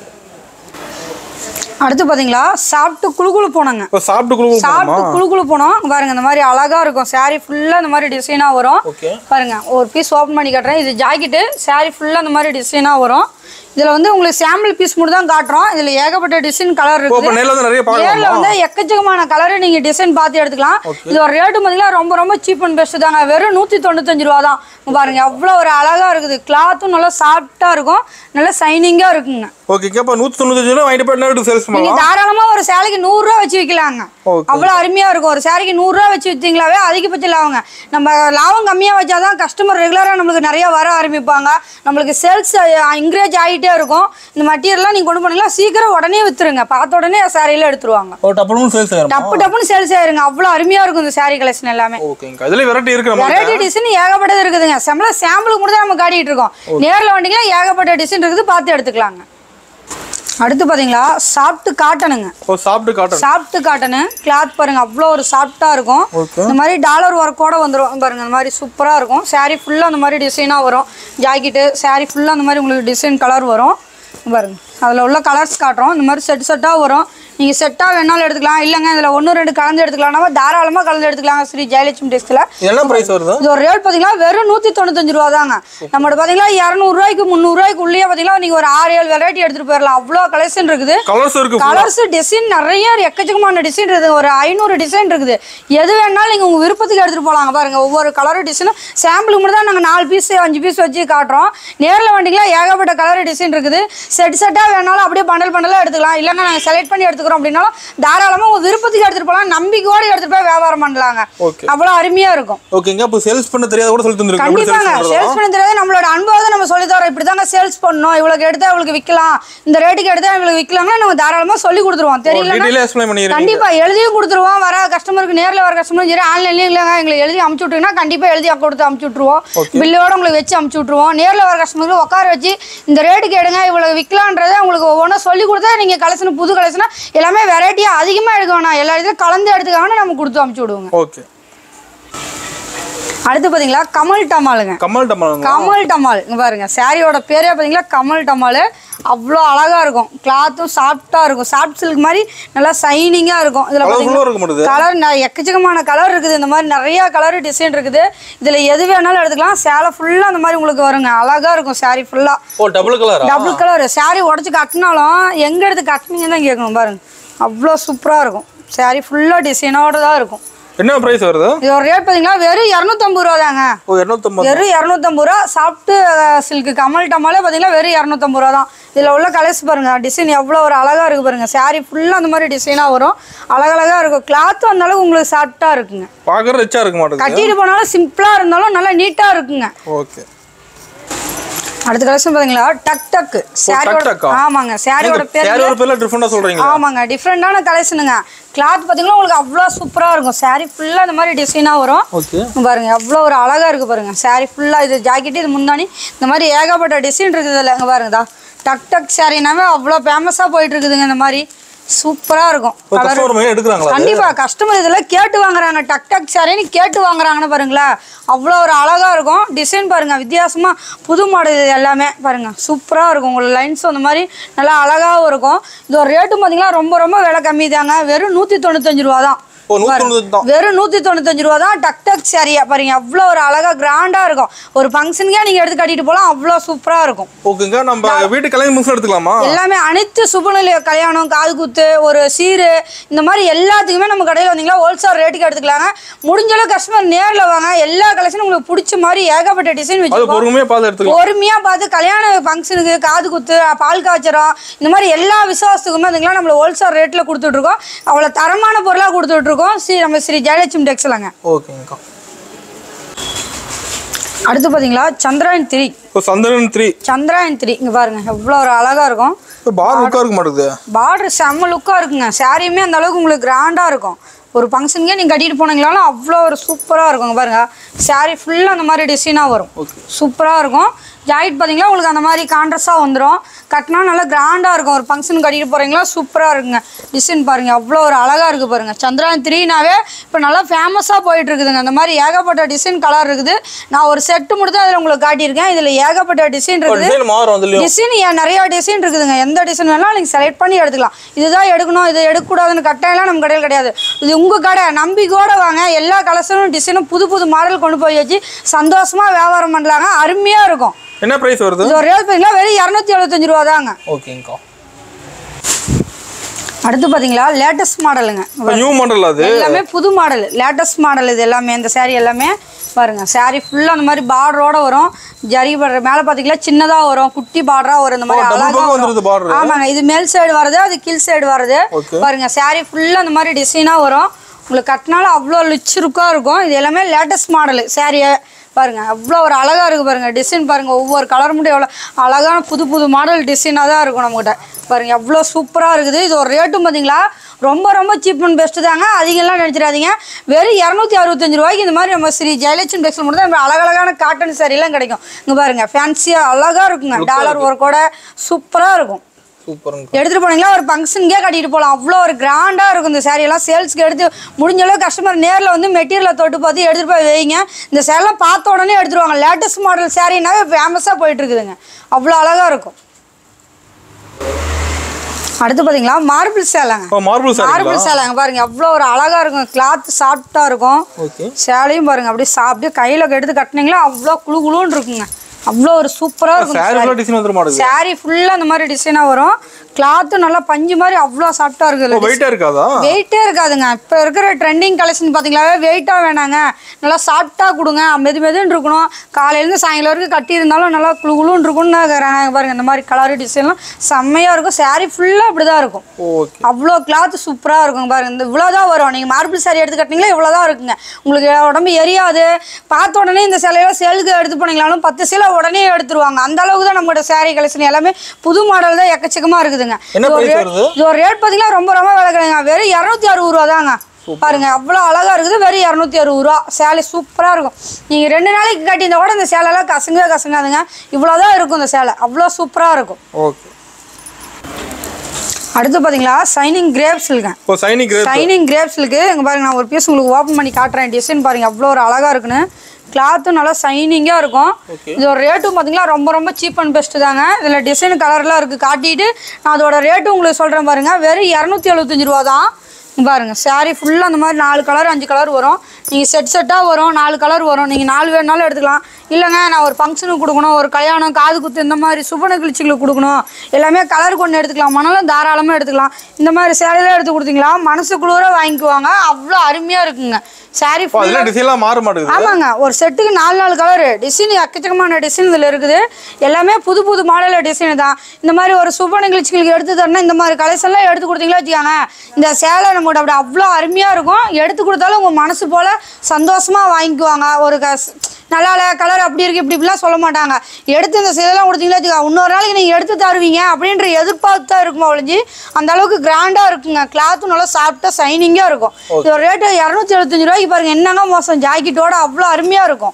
S1: அடுத்து பார்த்தீங்களா சாப்பிட்டு குழு குழு போனோங்க
S2: இப்போ சாப்பிட்டு குழு
S1: சாப்பிட்டு குழு குழு போனோம் பாருங்க இந்த மாதிரி அழகா இருக்கும் saree ஃபுல்லாக இந்த மாதிரி டிசைனாக வரும்
S2: ஓகே
S1: பாருங்க ஒரு பீஸ் ஓப்பன் பண்ணி காட்டுறேன் இது ஜாக்கெட்டு saree ஃபுல்லாக இந்த மாதிரி டிசைனாக வரும் இதில் வந்து உங்களுக்கு சாம்பிள் பீஸ் மட்டும் தான் காட்டுறோம் இதில் ஏகப்பட்ட டிசைன் கலர்
S2: இப்போ
S1: இருக்குது
S2: நேரில் வந்து நிறைய
S1: நேரில்
S2: பார்க்கலாம்
S1: வந்து எக்கச்சக்கமான கலரு நீங்கள் டிசைன் பார்த்து எடுத்துக்கலாம் இது ஒரு ரேட்டு பார்த்தீங்கன்னா ரொம்ப ரொம்ப சீப் அண்ட் பெஸ்ட் தாங்க வெறும் நூற்றி தொண்ணூத்தஞ்சு ரூபா தான் இங்க பாருங்க அவ்வளோ ஒரு அழகா இருக்குது கிளாத்தும் நல்லா சாஃப்டாக இருக்கும் நல்லா சைனிங்காக இருக்குங்க
S2: ஓகேங்க இப்போ நூற்றி தொண்ணூத்தஞ்சு ரூபா வாங்கிட்டு போய் என்ன சேல்ஸ்
S1: நீங்க
S2: பண்ணலாம்
S1: தாராளமா ஒரு சேலைக்கு நூறு ரூபா வச்சு விற்கலாங்க
S2: Okay.
S1: அவ்வளவு அருமையா இருக்கும் ஒரு சேலைக்கு நூறு ரூபா வச்சு வித்தீங்களாவே அதிகபட்ச லாபங்க நம்ம லாபம் கம்மியா வச்சாதான் கஸ்டமர் ரெகுலரா நம்மளுக்கு நிறைய வர ஆரம்பிப்பாங்க நம்மளுக்கு சேல்ஸ் இன்க்ரேஜ் ஆகிட்டே இருக்கும் இந்த மெட்டீரியல்லாம் நீங்க கொண்டு போனீங்கன்னா சீக்கிரம் உடனே வித்துருங்க பார்த்த உடனே சேரீல எடுத்துருவாங்க
S2: ஒரு டப்புனு சேல்ஸ் ஆயிரும்
S1: டப்பு டப்புன்னு சேல்ஸ் ஆயிருங்க அவ்வளவு அருமையா இருக்கும் இந்த saree கலெக்ஷன் எல்லாமே
S2: ஓகேங்க இதுல வெரைட்டி இருக்கு நம்ம
S1: வெரைட்டி டிசைன் ஏகப்பட்டது இருக்குதுங்க செம்மல சாம்பிளுக்கு மட்டும் தான் நம்ம காட்டிட்டு இருக்கோம் நேர்ல வந்தீங்கன்னா ஏகப்பட்ட டிசைன் இருக்குது பார்த்து எடுத்துக்கலாங்க அடுத்து பாத்தீங்களா சாப்பிட்டு காட்டணுங்க
S2: ஓ சாப்பிட்டு காட்டன்
S1: சாஃப்ட் காட்டனு கிளாத் பாருங்க அவ்வளோ ஒரு சாஃப்டாக இருக்கும்
S2: Okay.
S1: இந்த மாதிரி டாலர் ஒர்க்கோட வந்துடும் பாருங்க இந்த மாதிரி சூப்பராக இருக்கும் saree ஃபுல்லாக அந்த மாதிரி டிசைனாக வரும் ஜாக்கெட்டு saree ஃபுல்லாக அந்த மாதிரி உங்களுக்கு டிசைன் கலர் வரும் பாருங்க அதில் உள்ள கலர்ஸ் காட்டுறோம் இந்த மாதிரி செட் செட்டாக வரும் நீங்கள் செட்டாக வேணாலும் எடுத்துக்கலாம் இல்லைங்க இதில் ஒன்று ரெண்டு கலந்து எடுத்துக்கலாம்னா தாராளமாக கலந்து எடுத்துக்கலாம் ஸ்ரீ ஜெயலட்சுமி டெஸ்கில்
S2: என்ன பிரைஸ் வருது
S1: இது ஒரு ரேட் பார்த்தீங்கன்னா வெறும் நூற்றி தொண்ணூத்தஞ்சு ரூபா தாங்க நம்மளோட பார்த்தீங்கன்னா இரநூறுவாய்க்கு முந்நூறுவாய்க்கு உள்ளே பார்த்தீங்கன்னா நீங்கள் ஒரு ஆறு ஏழு வெரைட்டி எடுத்துகிட்டு போயிடலாம் அவ்வளோ கலெக்ஷன் இருக்குது
S2: கலர்ஸ் இருக்கு
S1: கலர்ஸ் டிசைன் நிறைய எக்கச்சக்கமான டிசைன் இருக்குது ஒரு ஐநூறு டிசைன் இருக்குது எது வேணாலும் நீங்கள் உங்கள் விருப்பத்துக்கு எடுத்துகிட்டு போகலாங்க பாருங்கள் ஒவ்வொரு கலர் டிசைனும் சாம்பிளுக்கு மட்டும் தான் நாங்கள் நாலு பீஸ் அஞ்சு பீஸ் வச்சு காட்டுறோம் நேரில் வந்தீங்கன்னா ஏகப்பட்ட கலர் டிசைன் இருக்குது செட் செட்டாக வேணாலும் அப்படியே பண்டல் பண்டலாக எடுத்துக்கலாம் இல்லைன்னா நாங்கள் செலக்ட் பண்ணி எடுத்துக்கிறோம் அப்படின்னாலும் தாராளமாக உங்கள் விருப்பத்துக்கு எடுத்துகிட்டு போகலாம் நம்பிக்கையோடு எடுத்துகிட்டு போய் வியாபாரம் பண்ணலாங்க
S2: ஓகே
S1: அவ்வளோ அருமையாக இருக்கும்
S2: ஓகேங்க இப்போ சேல்ஸ் பண்ண தெரியாத கூட சொல்லி தந்துருக்கு எப்படி சேல்ஸ்
S1: கண்டிப்பாங்க
S2: பண்றதா
S1: சேல்ஸ் பண்ண தெரியாது நம்மளோட அனுபவத்தை நம்ம சொல்லி தரோம் இப்படி தாங்க சேல்ஸ் பண்ணணும் இவ்வளோக்கு எடுத்தா இவளுக்கு விற்கலாம் இந்த ரேட்டுக்கு எடுத்தா இவளுக்கு விற்கலாம்னா நம்ம தாராளமாக சொல்லி கொடுத்துருவோம் தெரியலன்னா
S2: டீடைலா எக்ஸ்பிளைன் பண்ணிடுறீங்க
S1: கண்டிப்பா எழுதியும் கொடுத்துருவோம் வர கஸ்டமருக்கு நேர்ல வர கஸ்டமர் சரி ஆன்லைன்லயும் இல்லைங்க எங்களுக்கு எழுதி அமுச்சு விட்டுருங்கன்னா கண்டிப்பா எழுதி கொடுத்து அமுச்சு விட்டுருவோம் பில்லோட உங்களுக்கு வச்சு அமுச்சு விட்டுருவோம் நேர்ல வர கஸ்டமருக்கு உட்கார வச்சு இந்த ரேட்டுக்கு எடுங்க இவ்வளவு விற்கலான்றதை உங்களுக்கு ஒவ்வொன்றும் சொல்லி கொடுத்தா நீங்க கலெக்ஷன் புது கலெக்ஷனா எல்லாமே வெரைட்டியா அதிகமா எடுக்க வேணாம் எல்லா இடத்துலையும் கலந்து எடுத்துக்காம நம்ம கொடுத்து அமுச்சு விடுவோங்க
S2: ஓகே
S1: அடுத்து பாத்தீங்களா கமல் டமாலுங்க
S2: கமல் டம்மாங்க
S1: கமல் டமால் இங்க பாருங்க சாரியோட பேரே பாத்தீங்களா கமல் டமால் அவ்வளோ அழகா இருக்கும் கிளாத்தும் சாஃப்டா இருக்கும் சாஃப்ட் சில்க் மாதிரி நல்லா சைனிங்கா இருக்கும் இதுல
S2: கலர்ஃபுல்லாக
S1: பாத்தீங்கன்னா
S2: இருக்க மாட்டேது
S1: கலர் எக்கச்சக்கமான கலர் இருக்குது இந்த மாதிரி நிறைய கலர் டிசைன் இருக்குது இதுல எது வேணாலும் எடுத்துக்கலாம் சேலை ஃபுல்லா அந்த மாதிரி உங்களுக்கு வருங்க அழகா இருக்கும் saree ஃபுல்லா
S2: ஓ டபுள் கலரா
S1: டபுள் கலர் saree உடச்சி கட்டினாலும் எங்க எடுத்து கட்டினீங்கன்னு தான் கேட்கணும் பாருங்க அவ்வளோ சூப்பரா இருக்கும் saree ஃபுல்லா டிசைனோட தான் இருக்கும்
S2: என்ன பிரைஸ் வருது
S1: இது ஒரு ரேட் பார்த்தீங்கன்னா வெறும் இரநூத்தம்பது ரூபா தாங்க
S2: ஓ இரநூத்தம்பது
S1: வெறும் இரநூத்தம்பது ரூபா சாப்பிட்டு சில்க் கமல் டமாலே பார்த்தீங்கன்னா வெறும் இரநூத்தம்பது ரூபா தான் இதில் உள்ள கலர்ஸ் பாருங்க டிசைன் எவ்வளோ ஒரு அழகா இருக்கு பாருங்க saree ஃபுல்லாக அந்த மாதிரி டிசைனாக வரும் அழகழகா இருக்கும் கிளாத்தும் அந்த அளவுக்கு உங்களுக்கு சாஃப்டாக இருக்குங்க
S2: பார்க்கறது ரிச்சா இருக்க மாட்டேங்குது
S1: கட்டிட்டு போனாலும் சிம்பிளாக இருந்தாலும் நல்லா நீட்டாக இருக்குங்க
S2: ஓகே
S1: அடுத்த கலெக்ஷன் பார்த்தீங்களா டக் டக் சாரியோட
S2: டக்கா?
S1: ஆமாங்க சாரியோட பேர்
S2: சேர் ஒரு பேர்ல டிஃப்ரெண்டா சொல்றீங்க
S1: ஆமாங்க டிஃப்ரெண்டான கலெக்ஷனுங்க கிளாத் பார்த்தீங்கன்னா உங்களுக்கு அவ்வளோ சூப்பராக இருக்கும் saree ஃபுல்லாக இந்த மாதிரி டிசைனாக வரும்
S2: ஓகே
S1: இங்க பாருங்க எவ்வளோ ஒரு அழகா இருக்கு பாருங்க saree ஃபுல்லாக இது ஜாக்கெட்டு இது முந்தானி இந்த மாதிரி ஏகப்பட்ட டிசைன் இருக்குது இதில் இங்கே பாருங்கதா டக் டக் சாரினாவே அவ்வளோ ஃபேமஸாக போயிட்டு இருக்குதுங்க இந்த மாதிரி சூப்பராக இருக்கும்
S2: ஒரு கஸ்டமர் மையம் எடுக்கிறாங்களா
S1: கண்டிப்பா கஸ்டமர் இதெல்லாம் கேட்டு வாங்குறாங்க டக் டக் சாரின்னு கேட்டு வாங்குறாங்கன்னு பாருங்களேன் அவ்வளோ ஒரு அழகா இருக்கும் டிசைன் பாருங்க வித்தியாசமா புது மாடல் இது எல்லாமே பாருங்க சூப்பரா இருக்கும் உங்களுக்கு லைன்ஸ் அந்த மாதிரி நல்லா அழகாவும் இருக்கும் இது ஒரு ரேட்டு பார்த்தீங்கன்னா ரொம்ப ரொம்ப விலை கம்மி தாங்க வெறும் நூற்றி தொண்ணூத்தஞ்சு ரூபா தான்
S2: ஓ நூத்தி தொண்ணூத்தி தான்
S1: வெறும் நூற்றி தொண்ணூத்தஞ்சு ரூபா தான் டக் டக் சாரியா பாருங்க அவ்வளோ ஒரு அழகா கிராண்டா இருக்கும் ஒரு ஃபங்க்ஷனுக்கே நீங்க எடுத்து கட்டிட்டு போகலாம் அவ்வளோ சூப்பரா இருக்கும்
S2: ஓகேங்க நம்ம வீட்டு கல்யாணம் முழுசும் எடுத்துக்கலாமா
S1: எல்லாமே அனைத்து சுபநிலை கல்யாணம் காது குத்து ஒரு சீரு இந்த மாதிரி எல்லாத்துக்குமே நம்ம கடையில் வந்தீங்கன்னா ஹோல்சேல் ரேட்டுக்கு எடுத்துக்கலாங்க முடிஞ்ச அளவு கஸ்டமர் நேரில் வாங்க எல்லா கலெக்ஷனும் உங்களுக்கு பிடிச்ச மாதிரி ஏகப்பட்ட டிசைன்
S2: அது
S1: வச்சுருக்கோம்
S2: பொறுமையா பார்த்து எடுத்துக்கலாம்
S1: பொறுமையா பார்த்து கல்யாண ஃபங்க்ஷனுக்கு காது குத்து பால் காய்ச்சறம் இந்த மாதிரி எல்லா விசுவாசத்துக்குமே அதுங்களாம் நம்மள ஹோல்சேல் ரேட்டில் கொடுத்துட்ருக்கோம் அவ்வளோ தரமான பொருளாக கொடுத்துட்ருக்கோம் ஸ்ரீ நம்ம ஸ்ரீ ஜெயலட்சுமி டெக்ஸ்லாங்க
S2: ஓகேங்கக்கா
S1: அடுத்து பார்த்தீங்களா சந்திராயன் த்ரீ
S2: இப்போ சந்திரன் த்ரீ
S1: சந்திராயன் த்ரீ இங்கே பாருங்க எவ்வளோ ஒரு அழகாக இருக்கும்
S2: இப்போ பார் உட்கா இருக்க மாட்டேங்குது
S1: பார்டர் செம்ம லுக்காக இருக்குங்க சாரியுமே அந்த அளவுக்கு உங்களுக்கு கிராண்டாக இருக்கும் ஒரு ஃபங்க்ஷனுக்கே நீங்கள் கட்டிட்டு போனீங்களாலும் அவ்வளோ ஒரு சூப்பராக இருக்குங்க பாருங்க சாரி ஃபுல்லாக அந்த மாதிரி டிசைனாக வரும்
S2: ஓகே
S1: சூப்பராக இருக்கும் ஜாக்கெட் பார்த்தீங்களா உங்களுக்கு அந்த மாதிரி கான்ட்ரஸாக வந்துடும் கட்டினா நல்லா கிராண்டாக இருக்கும் ஒரு ஃபங்க்ஷன் கட்டிட்டு போகிறீங்களா சூப்பராக இருக்குங்க டிசைன் பாருங்கள் அவ்வளோ ஒரு அழகாக இருக்குது பாருங்கள் சந்திராயன் த்ரீனாவே இப்போ நல்லா ஃபேமஸாக போயிட்டு இருக்குதுங்க அந்த மாதிரி ஏகப்பட்ட டிசைன் கலர் இருக்குது நான் ஒரு செட்டு மட்டும் அதில் உங்களுக்கு காட்டியிருக்கேன் இதில் ஏகப்பட்ட டிசைன் இருக்குது
S2: டிசைன் மாறும் அதுலயும்
S1: டிசைன் நிறைய டிசைன் இருக்குதுங்க எந்த டிசைன் வேணாலும் நீங்கள் செலக்ட் பண்ணி எடுத்துக்கலாம் இதுதான் எடுக்கணும் இது எடுக்கக்கூடாதுன்னு கட்டாயம்லாம் நம்ம கடையில் கிடையாது இது உங்கள் கடை நம்பிக்கையோட வாங்க எல்லா கலர்ஸும் டிசைனும் புது புது மாடல் கொண்டு போய் வச்சு சந்தோஷமாக வியாபாரம் பண்ணலாங்க அருமையாக இருக்கும்
S2: என்ன பிரைஸ் வருது
S1: இது ஒரு ரேட் பார்த்தீங்கன்னா வெறும் இரநூத்தி எழுபத்தஞ்சு ரூபா தாங்க
S2: ஓகேங்கக்கா
S1: அடுத்து பார்த்தீங்களா லேட்டஸ்ட் மாடலுங்க
S2: இப்போ நியூ மாடல் அது
S1: எல்லாமே புது மாடல் லேட்டஸ்ட் மாடல் இது எல்லாமே இந்த saree எல்லாமே பாருங்க saree ஃபுல்லாக அந்த மாதிரி பார்டரோட வரும் ஜரி பார்டர் மேலே பார்த்தீங்களா சின்னதாக வரும் குட்டி பார்டராக வரும் இந்த மாதிரி
S2: double
S1: அழகா
S2: பக்கம்
S1: வரும்.
S2: வந்துருது border.
S1: ஆமாங்க இது மேல் சைடு வருது அது கீழ் சைடு வருது
S2: Okay.
S1: பாருங்க saree ஃபுல்லாக அந்த மாதிரி டிசைனாக வரும் உங்களுக்கு கட்டினாலும் அவ்வளோ லுச்சுருக்காக இருக்கும் இது எல்லாமே லேட்டஸ்ட் மாடலு சாரியை பாருங்க அவ்வளோ ஒரு அழகாக இருக்குது பாருங்க டிசைன் பாருங்க ஒவ்வொரு கலர் மட்டும் எவ்வளோ அழகான புது புது மாடல் டிசைனாக தான் இருக்கும் நம்மகிட்ட பாருங்க எவ்வளோ சூப்பராக இருக்குது இது ஒரு ரேட்டும் பார்த்தீங்களா ரொம்ப ரொம்ப சீப் அண்ட் பெஸ்ட்டு தாங்க அதிகம்லாம் நினச்சிடாதீங்க வெறும் இரநூத்தி அறுபத்தஞ்சு ரூபாய்க்கு இந்த மாதிரி நம்ம ஸ்ரீ ஜெயலட்சுமி டெக்ஸ்டைல் மட்டும் தான் நம்ம அழகழகான காட்டன் சாரீலாம் கிடைக்கும் இங்கே பாருங்க ஃபேன்சியாக அழகாக இருக்குங்க டாலர் ஒர்க்கோட சூப்பராக இருக்கும்
S2: சூப்பருங்க
S1: எடுத்துட்டு போனீங்களா ஒரு ஃபங்க்ஷனுக்கே கட்டிட்டு போகலாம் அவ்வளோ ஒரு கிராண்டாக இருக்கும் இந்த saree எல்லாம் சேல்ஸ்க்கு எடுத்து முடிஞ்ச அளவு கஸ்டமர் நேரில் வந்து மெட்டீரியலை தொட்டு பார்த்து எடுத்துகிட்டு போய் வைங்க இந்த சேலாம் பார்த்த உடனே எடுத்துருவாங்க லேட்டஸ்ட் மாடல் சாரீனாவே ஃபேமஸாக போயிட்டு இருக்குதுங்க அவ்வளோ அழகாக இருக்கும் அடுத்து பார்த்தீங்களா மார்பிள் சேலைங்க
S2: இப்போ மார்பிள் சார்
S1: மார்பிள் சேலைங்க பாருங்க அவ்வளோ ஒரு அழகாக இருக்கும் கிளாத் சாஃப்டாக இருக்கும்
S2: ஓகே
S1: சேலையும் பாருங்க அப்படியே சா- அப்படியே கையில் எடுத்து கட்டினீங்களா அவ்வளோ குளு குளுன்னு இருக்குங்க அவ்வளோ ஒரு சூப்பராக இருக்கும்
S2: சாரி ஃபுல்லாக டிசைன் வந்துட மாட்டேங்குது
S1: சாரி ஃபுல்லாக அந்த மாதிரி டிசைனாக வரும் கிளாத்து நல்லா பஞ்சு மாதிரி அவ்வளோ சாஃப்டாக
S2: இப்போ
S1: இருக்குது
S2: வெயிட்டாக இருக்காதா
S1: வெயிட்டே இருக்காதுங்க இப்போ இருக்கிற ட்ரெண்டிங் கலெக்ஷன் பார்த்தீங்களாவே வெயிட்டாக வேணாங்க நல்லா சாஃப்டாக கொடுங்க மெது மெதுன்னு இருக்கணும் காலையிலேருந்து சாயங்காலம் வரைக்கும் கட்டி இருந்தாலும் நல்லா குளு குளுன்னு இருக்கும்னு தான் கேக்குறாங்க. பாருங்க இந்த மாதிரி கலர் டிசைன்லாம் செம்மையாக இருக்கும் சாரி ஃபுல்லாக அப்படி தான் இருக்கும்
S2: ஓகே
S1: அவ்வளோ கிளாத் சூப்பராக இருக்கும் பாருங்க இந்த இவ்வளோ தான் வரும் நீங்கள் மார்பிள் சாரி எடுத்து கட்டினீங்களா இவ்வளோ தான் இருக்குங்க உங்களுக்கு உடம்பு எரியாது பார்த்த உடனே இந்த சிலையெல்லாம் சேலுக்கு எடுத்து போனீங்களாலும் பத்து சேலை உடனே எடுத்துருவாங்க அந்த அளவுக்கு தான் நம்மளோட சாரி கலெக்ஷன் எல்லாமே புது மாடல் தான் எக்கச்சக்கமாக இருக்குதுங்க
S2: என்ன
S1: இது ஒரு
S2: price
S1: rate-
S2: வருது?
S1: இது ஒரு ரேட் பார்த்தீங்கன்னா ரொம்ப ரொம்ப விலை கிடையாதுங்க வெறும் இரநூத்தி அறுபது ரூபா தாங்க பாருங்க அவ்வளோ அழகா இருக்குது வெறும் இரநூத்தி அறுபது ரூபா சேலை சூப்பராக இருக்கும் நீங்கள் ரெண்டு நாளைக்கு கட்டியிருந்தா கூட இந்த சேலைலாம் கசங்கவே கசங்காதுங்க இவ்வளோ தான் இருக்கும் இந்த சேலை அவ்வளோ சூப்பராக இருக்கும்
S2: ஓகே
S1: அடுத்து பார்த்தீங்களா சைனிங் கிரேப்ஸ்லுங்க
S2: இப்போ சைனிக் ரேட்
S1: ஷைனிங் கிரேப்ஸ்லுக்கு இங்கே பாருங்க நான் ஒரு பீஸ் உங்களுக்கு ஓப்பன் பண்ணி காட்டுறேன் டிசைன் பாருங்க அவ்வளோ ஒரு அழகா இருக்குன்னு கிளாத்தும் நல்லா ஷைனிங்காக இருக்கும்
S2: Okay.
S1: இது ஒரு ரேட்டும் பார்த்தீங்களா ரொம்ப ரொம்ப சீப் அண்ட் பெஸ்ட்டு தாங்க இதில் டிசைன் கலர்லாம் இருக்குது காட்டிட்டு நான் அதோட ரேட்டும் உங்களுக்கு சொல்கிறேன் பாருங்க வெறும் இரநூத்தி எழுபத்தஞ்சு ரூபா தான் இங்க பாருங்க saree ஃபுல்லாக அந்த மாதிரி நாலு கலர் அஞ்சு கலர் வரும் நீங்கள் செட் செட்டாக வரும் நாலு கலர் வரும் நீங்கள் நாலு வேணுனாலும் எடுத்துக்கலாம் இல்லைங்க நான் ஒரு ஃபங்க்ஷனுக்கு கொடுக்கணும் ஒரு கல்யாணம் காது குத்து இந்த மாதிரி சுப நிகழ்ச்சிகளுக்கு கொடுக்கணும் எல்லாமே கலர் கொண்டு எடுத்துக்கலாமானாலும் தாராளமாக எடுத்துக்கலாம் இந்த மாதிரி சேலையில எடுத்து கொடுத்தீங்களா மனசு குளிர வாங்கிக்குவாங்க அவ்வளோ அருமையாக இருக்குங்க saree
S2: இப்போ அதெல்லாம் டிசைன்லாம் மாற மாட்டேங்குது
S1: ஆமாங்க ஒரு செட்டுக்கு நாலு நாலு கலரு டிசைன் எக்கச்சக்கமான டிசைன் இதில் இருக்குது எல்லாமே புது புது மாடலில் டிசைன் தான் இந்த மாதிரி ஒரு சுப நிகழ்ச்சிகளுக்கு எடுத்து தரணும் இந்த மாதிரி கலெக்ஷன்லாம் எடுத்து கொடுத்தீங்களா வச்சுக்கோங்க இந்த சேலை நம்மகிட்ட அப்படி அவ்வளோ அருமையாக இருக்கும் எடுத்து கொடுத்தாலும் உங்கள் மனசு போல் சந்தோஷமாக வாங்கிக்குவாங்க ஒரு கஸ் நல்லா இல்லை கலர் அப்படி இருக்கு இப்படி இப்படிலாம் சொல்ல மாட்டாங்க எடுத்து இந்த சேலைலாம் கொடுத்தீங்களா வச்சுக்கோங்க இன்னொரு நாளைக்கு நீங்கள் எடுத்து தருவீங்க அப்படின்ற எதிர்பார்த்து தான் இருக்குமா ஒழிஞ்சு அந்த அளவுக்கு கிராண்டாக இருக்குங்க கிளாத்தும் நல்லா சாஃப்டாக ஷைனிங்காக இருக்கும் இது ஒரு ரேட்டு இரநூத்தி எழுபத்தஞ்சு ரூபாய்க்கு பாருங்க என்னங்க மோசம் ஜாக்கெட்டோட அவ்வளோ அருமையாக இருக்கும்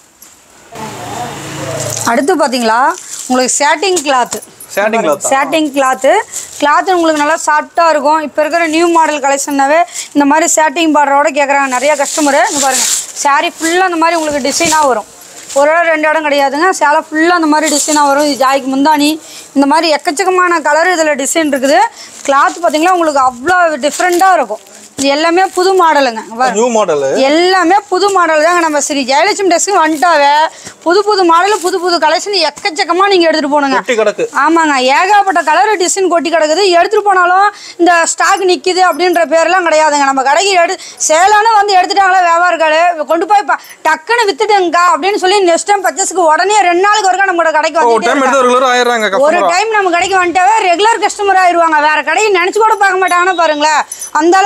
S1: அடுத்து பார்த்தீங்களா உங்களுக்கு shirting cloth
S2: shirting cloth
S1: shirting cloth cloth உங்களுக்கு நல்லா சாஃப்டாக இருக்கும் இப்போ இருக்கிற நியூ மாடல் கலெக்ஷன்னாவே இந்த மாதிரி சேட்டிங் பார்டரோட கேட்குறாங்க நிறைய கஸ்டமரு இங்கே பாருங்கள் saree ஃபுல்லாக அந்த மாதிரி உங்களுக்கு டிசைனாக வரும் ஒரு இடம் ரெண்டு இடம் கிடையாதுங்க சேலை ஃபுல்லாக அந்த மாதிரி டிசைனாக வரும் இது ஜாய்க்கு முந்தானி இந்த மாதிரி எக்கச்சக்கமான கலர் இதில் டிசைன் இருக்குது கிளாத் பார்த்தீங்கன்னா உங்களுக்கு அவ்வளோ டிஃப்ரெண்ட்டாக இருக்கும் இது எல்லாமே புது மாடலுங்க இங்க பாருங்க
S2: நியூ மாடல்
S1: எல்லாமே புது மாடல் தாங்க நம்ம ஸ்ரீ ஜெயலட்சுமி டெஸ்க்கு வந்துட்டாவே புது புது மாடல் புது புது கலெக்ஷன் எக்கச்சக்கமாக நீங்கள் எடுத்துகிட்டு போகணுங்க
S2: குட்டி கிடக்கு
S1: ஆமாங்க ஏகப்பட்ட கலர் டிசைன் கொட்டி கிடக்குது எடுத்துட்டு போனாலும் இந்த ஸ்டாக் நிக்குது அப்படின்ற பேர்லாம் கிடையாதுங்க நம்ம கடைக்கு எடு சேலான வந்து எடுத்துட்டாங்களா வியாபாரிகள் கொண்டு போய் ப- டக்குன்னு வித்துட்டுங்கக்கா அப்படின்னு சொல்லி நெக்ஸ்ட் டைம் பர்ச்சேஸ்க்கு உடனே ரெண்டு நாளுக்கு ஒருக்கா நம்மளோட கடைக்கு
S2: ஒரு
S1: வந்துட்டே
S2: டைம் எடுத்து ரெகுலர் ஆயிடுறாங்க
S1: ஒரு
S2: கஸ்டமரா
S1: டைம் நம்ம கடைக்கு வந்துட்டாவே ரெகுலர் கஸ்டமர் ஆயிருவாங்க வேற கடையை நினைச்சு கூட பார்க்க மாட்டாங்கன்னு பாருங்களேன் அந்த அளவுக்கு சாரி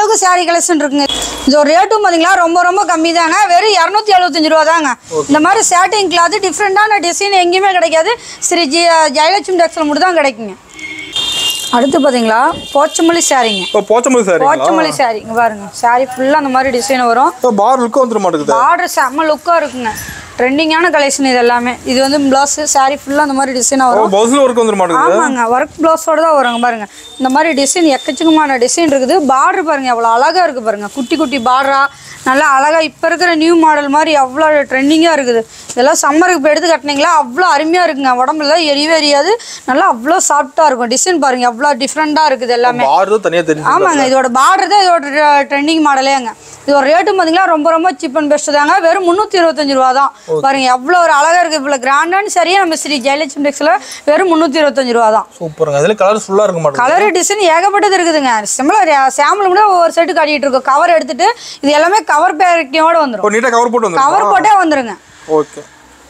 S1: saree கலெக்ஷன் இருக்குங்க இது ஒரு ரேட்டும் பார்த்தீங்களா ரொம்ப ரொம்ப கம்மி தாங்க வெறும் இரநூத்தி எழுபத்தஞ்சு ரூபா தாங்க இந்த மாதிரி சேட்டிங் கிளாத் டிஃப்ரெண்டான டிசைன் எங்கேயுமே கிடைக்காது ஸ்ரீ ஜி ஜெயலட்சுமி டெக்ஸில் மட்டும் தான் கிடைக்குங்க அடுத்து பார்த்தீங்களா போச்சமல்லி சாரீங்க
S2: இப்போ போச்சமல்லி சாரிங்களா
S1: போச்சமல்லி சாரி இங்க பாருங்க சாரி ஃபுல்லாக அந்த மாதிரி டிசைன் வரும்
S2: இப்போ பார் லுக்கு வந்துட மாட்டேங்குது
S1: பார்டர் செம்ம லுக்காக இருக்குங்க ட்ரெண்டிங்கான கலெக்ஷன் இது எல்லாமே இது வந்து ப்ளவுஸ் சாரி ஃபுல்லாக அந்த மாதிரி டிசைனாக வரும்
S2: பவுஸ்ல ஒர்க் வந்துட மாட்டேங்குது
S1: ஆமாங்க ஒர்க் ப்ளவுஸோட தான் வருங்க பாருங்க இந்த மாதிரி டிசைன் எக்கச்சக்கமான டிசைன் இருக்குது பார்டர் பாருங்க எவ்வளோ அழகா இருக்கு பாருங்க குட்டி குட்டி பார்டரா நல்லா அழகா இப்போ இருக்கிற நியூ மாடல் மாதிரி அவ்வளோ ட்ரெண்டிங்காக இருக்குது இதெல்லாம் சம்மருக்கு இப்போ எடுத்து கட்டினீங்களா அவ்வளோ அருமையாக இருக்குங்க உடம்புல எரியவே எரியாது நல்லா அவ்வளோ சாஃப்டாக இருக்கும் டிசைன் பாருங்க எவ்வளோ டிஃப்ரெண்ட்டாக இருக்குது எல்லாமே
S2: பார் தான் தனியா தெரிஞ்சு
S1: ஆமாங்க இதோட பார்டர் தான் இதோட ட்ரெண்டிங் மாடலேங்க இது ஒரு ரேட்டும் பார்த்தீங்களா ரொம்ப ரொம்ப சீப் அண்ட் பெஸ்ட் தாங்க வெறும் முந்நூற்றி இருபத்தஞ்சு ரூபா தான் பாருங்க எவ்வளோ ஒரு அழகா இருக்கு இவ்வளோ கிராண்டான்னு சரியா நம்ம ஸ்ரீ ஜெயலட்சுமி டெக்ஸில் வெறும் முந்நூற்றி இருபத்தஞ்சு ரூபா தான்
S2: சூப்பருங்க அதுல கலர் ஃபுல்லா இருக்க மாட்டேங்குது
S1: கலர் டிசைன் ஏகப்பட்டது இருக்குதுங்க சிம்லர் சாம்பிள் கூட ஒவ்வொரு செட்டு காட்டிட்டு இருக்கோம் கவர் எடுத்துட்டு இது எல்லாமே கவர் பேக்கிங்கோட வந்துடும்
S2: இப்போ நீட்டா கவர் போட்டு வந்துடும்
S1: கவர் போட்டே வந்துருங்க
S2: ஓகே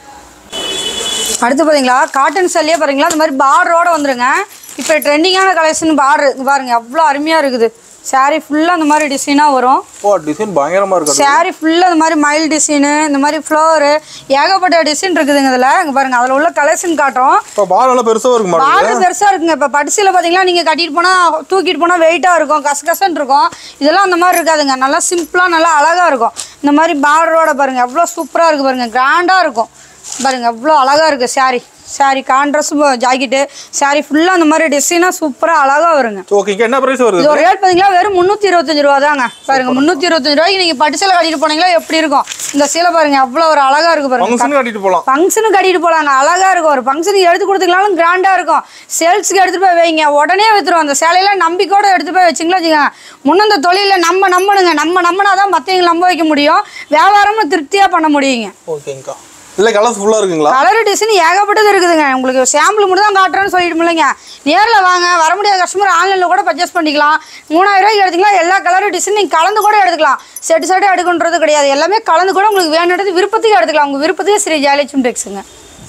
S1: அடுத்து பாத்தீங்களா காட்டன் சல்லியே பாருங்களா இந்த மாதிரி பார்டரோட வந்துருங்க இப்போ ட்ரெண்டிங்கான கலெக்ஷன் பார்டர் பாருங்க அவ்வளோ அருமையா இருக்குது saree ஃபுல்லாக அந்த மாதிரி டிசைனாக வரும்
S2: ஓ டிசைன் பயங்கரமா இருக்கு
S1: saree ஃபுல்லாக இந்த மாதிரி மயில் டிசைனு இந்த மாதிரி ஃப்ளவரு ஏகப்பட்ட டிசைன் இருக்குதுங்க இதில் இங்கே பாருங்க அதில் உள்ள கலெக்ஷன் காட்டுறோம்
S2: இப்போ பார் நல்லா பெருசா இருக்க மாட்டேங்குது
S1: பார்டர் பெருசா இருக்குங்க இப்போ பட்டுசில பார்த்தீங்கன்னா நீங்கள் கட்டிட்டு போனால் தூக்கிட்டு போனால் வெயிட்டாக இருக்கும் கசகசன்னு இருக்கும் இதெல்லாம் அந்த மாதிரி இருக்காதுங்க நல்லா சிம்பிளாக நல்லா அழகா இருக்கும் இந்த மாதிரி பார்டரோட பாருங்க எவ்வளோ சூப்பராக இருக்கு பாருங்க கிராண்டாக இருக்கும் பாருங்க எவ்வளோ அழகா இருக்கு saree saree கான்ட்ரஸும் ஜாக்கெட்டு saree ஃபுல்லாக அந்த மாதிரி டிசைனாக சூப்பராக அழகா வருங்க
S2: ஓகே இங்க என்ன பிரைஸ் வருது
S1: இது ஒரு ரேட் பார்த்தீங்களா வெறும் முந்நூற்றி இருபத்தஞ்சு ரூபா தாங்க பாருங்க முந்நூற்றி இருபத்தஞ்சு ரூபாய்க்கு நீங்கள் பட்டு சேலை கட்டிட்டு போனீங்களா எப்படி இருக்கும் இந்த சீலை பாருங்க அவ்வளோ ஒரு அழகா இருக்கு பாருங்க
S2: ஃபங்க்ஷன் கட்டிட்டு போலாம்
S1: ஃபங்க்ஷனுக்கு கட்டிட்டு போலாங்க அழகா இருக்கும் ஒரு ஃபங்க்ஷனுக்கு எடுத்து கொடுத்துக்கலாலும் கிராண்டா இருக்கும் சேல்ஸுக்கு எடுத்துட்டு போய் வைங்க உடனே வித்துரும் அந்த சேலையெல்லாம் நம்பிக்கையோட எடுத்து போய் வச்சிங்களா வச்சுக்கோங்க முன்ன இந்த தொழில நம்ம நம்பணுங்க நம்ம நம்பினாதான் மற்றவங்க நம்ப வைக்க முடியும் வியாபாரமும் திருப்தியா பண்ண முடியுங்க
S2: ஓகேங்கக்கா இல்ல கலர்ஸ் ஃபுல்லா இருக்குங்களா
S1: கலர் டிசைன் ஏகப்பட்டது இருக்குதுங்க உங்களுக்கு சாம்பிள் மட்டும் தான் காட்டுறேன்னு சொல்லிட்டு இல்லைங்க நேரில் வாங்க வர முடியாத கஸ்டமர் ஆன்லைனில் கூட பர்ச்சேஸ் பண்ணிக்கலாம் மூணாயிரம் ரூபாய்க்கு எடுத்துக்கலாம் எல்லா கலர் டிசைன் நீங்கள் கலந்து கூட எடுத்துக்கலாம் செட்டு செட்டு எடுக்கன்றது கிடையாது எல்லாமே கலந்து கூட உங்களுக்கு வேணுன்றது விருப்பத்துக்கு எடுத்துக்கலாம் உங்கள் விருப்பத்துக்கு ஸ்ரீ ஜெயலட்சுமி டெக்ஸுங்க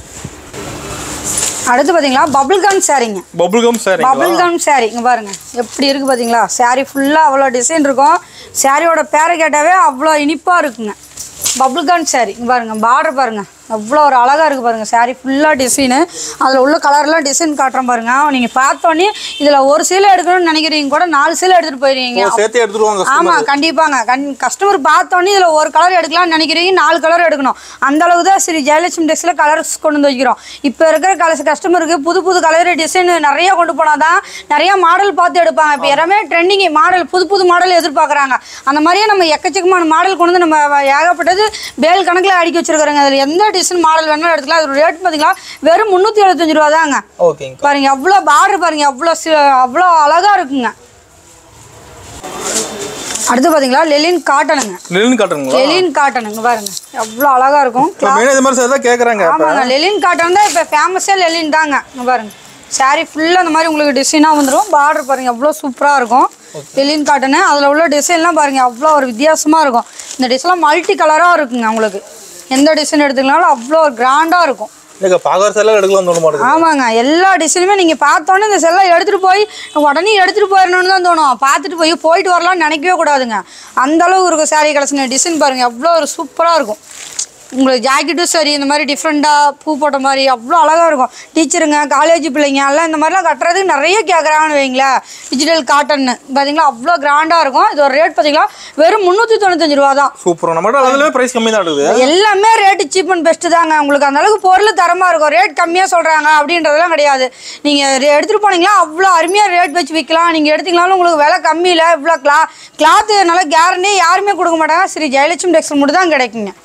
S1: அடுத்து பார்த்தீங்களா பபுள் கம் சாரிங்க
S2: bubble gum sari
S1: bubble gum sari இங்கே பாருங்க எப்படி இருக்கு பார்த்தீங்களா சாரி ஃபுல்லாக அவ்வளோ டிசைன் இருக்கும் சாரியோட பேரை கேட்டாவே அவ்வளோ இனிப்பாக இருக்குங்க பபுள் கம் சாரி இங்கே பாருங்க பார்டர் பாருங்க அவ்வளோ ஒரு அழகாக இருக்குது பாருங்க சாரி ஃபுல்லாக டிசைனு அதில் உள்ள கலர்லாம் டிசைன் காட்டுறேன் பாருங்க நீங்கள் பார்த்தோன்னே இதில் ஒரு சீலை எடுக்கணும்னு நினைக்கிறீங்க கூட நாலு சீலை எடுத்துகிட்டு போயிருவீங்க
S2: சேர்த்து எடுத்துருவாங்க
S1: ஆமா கண்டிப்பாங்க கண் கஸ்டமர் பார்த்தோன்னே இதுல ஒரு கலர் எடுக்கலாம்னு நினைக்கிறீங்க நாலு கலர் எடுக்கணும் அந்த அளவுக்கு தான் சரி ஜெயலட்சுமி டெக்ஸ்ல கலர்ஸ் கொண்டு வந்து வைக்கிறோம் இப்போ இருக்கிற கலர்ஸ் கஸ்டமருக்கு புது புது கலர் டிசைன் நிறைய கொண்டு போனாதான் நிறைய மாடல் பார்த்து எடுப்பாங்க இப்போ எல்லாமே ட்ரெண்டிங் மாடல் புது புது மாடல் எதிர்பார்க்குறாங்க அந்த மாதிரியே நம்ம எக்கச்சக்கமான மாடல் கொண்டு வந்து நம்ம ஏகப்பட்டது பேல் கணக்கில் அடுக்கி வச்சிருக்கிறோங்க அதில் எந்த டிசைன் மாடல் வேணாலும் எடுத்துக்கலாம் அது ரேட் பார்த்தீங்களா வெறும் முந்நூற்றி எழுபத்தஞ்சு ரூபா தாங்க
S2: ஓகேங்க
S1: பாருங்க எவ்வளோ பார்டர் பாருங்க எவ்வளோ சி- அவ்வளோ அழகா இருக்குங்க அடுத்து பாத்தீங்களா லெலின் காட்டனுங்க
S2: நெல்லுன்னு காட்டுறீங்களா
S1: லெலின் காட்டனுங்க பாருங்க எவ்வளோ அழகா இருக்கும்
S2: இப்போ மெயினாக இது மாதிரி சார் தான் கேட்குறாங்க
S1: ஆமாங்க லெலின் காட்டன் தான் இப்போ ஃபேமஸே லெலின் தாங்க இங்க பாருங்க saree ஃபுல்லாக அந்த மாதிரி உங்களுக்கு டிசைனாக வந்துடும் பார்டர் பாருங்க எவ்வளோ சூப்பராக இருக்கும் லெலின் காட்டனு அதில் உள்ள டிசைன்லாம் பாருங்க அவ்வளோ ஒரு வித்தியாசமாக இருக்கும் இந்த டிசைன்லாம் மல்டி கலராக இருக்குங்க உங்களுக்கு எந்த டிசைன் எடுத்துக்கினாலும் அவ்வளோ ஒரு கிராண்டாக இருக்கும்
S2: இல்லைக்கா பார்க்குற சார்லாம் எடுக்கலாம் தோண மாட்டேங்குது
S1: ஆமாங்க எல்லா டிசைனுமே நீங்கள் பார்த்தோன்னே இந்த செல்லை எடுத்துகிட்டு போய் உடனே எடுத்துகிட்டு போயிடணும்னு தான் தோணும் பார்த்துட்டு போய் போயிட்டு வரலாம்னு நினைக்கவே கூடாதுங்க அந்த அளவுக்கு இருக்கும் saree கலெக்ஷன் டிசைன் பாருங்கள் எவ்வளோ ஒரு சூப்பராக இருக்கும் உங்களுக்கு ஜாக்கெட்டும் சரி இந்த மாதிரி டிஃப்ரெண்ட்டாக பூ போட்ட மாதிரி அவ்வளோ அழகாக இருக்கும் டீச்சருங்க காலேஜ் பிள்ளைங்க எல்லாம் இந்த மாதிரிலாம் கட்டுறதுக்கு நிறைய கேட்குறாங்கன்னு வைங்களேன் டிஜிட்டல் காட்டன்னு பார்த்தீங்களா அவ்வளோ கிராண்டாக இருக்கும் இது ஒரு ரேட் பார்த்தீங்களா வெறும் முந்நூற்றி தொண்ணூத்தஞ்சு ரூபா தான்
S2: சூப்பர் நம்மகிட்ட அதுலயே பிரைஸ் கம்மி தான் இருக்குது
S1: எல்லாமே ரேட்டு சீப் அண்ட் பெஸ்ட்டு தாங்க உங்களுக்கு அந்த அளவுக்கு பொருள் தரமாக இருக்கும் ரேட் கம்மியாக சொல்கிறாங்க அப்படின்றதெல்லாம் கிடையாது நீங்கள் எடுத்துகிட்டு போனீங்களா அவ்வளோ அருமையாக ரேட் வச்சு விற்கலாம் நீங்கள் எடுத்தீங்கனாலும் உங்களுக்கு விலை கம்மியில் இவ்வளோ கிளா கிளாத்து நல்லா கேரண்டியே யாருமே கொடுக்க மாட்டாங்க ஸ்ரீ ஜெயலட்சுமி டெக்ஸ்டைல் மட்டும் தான் கிடைக்குங்க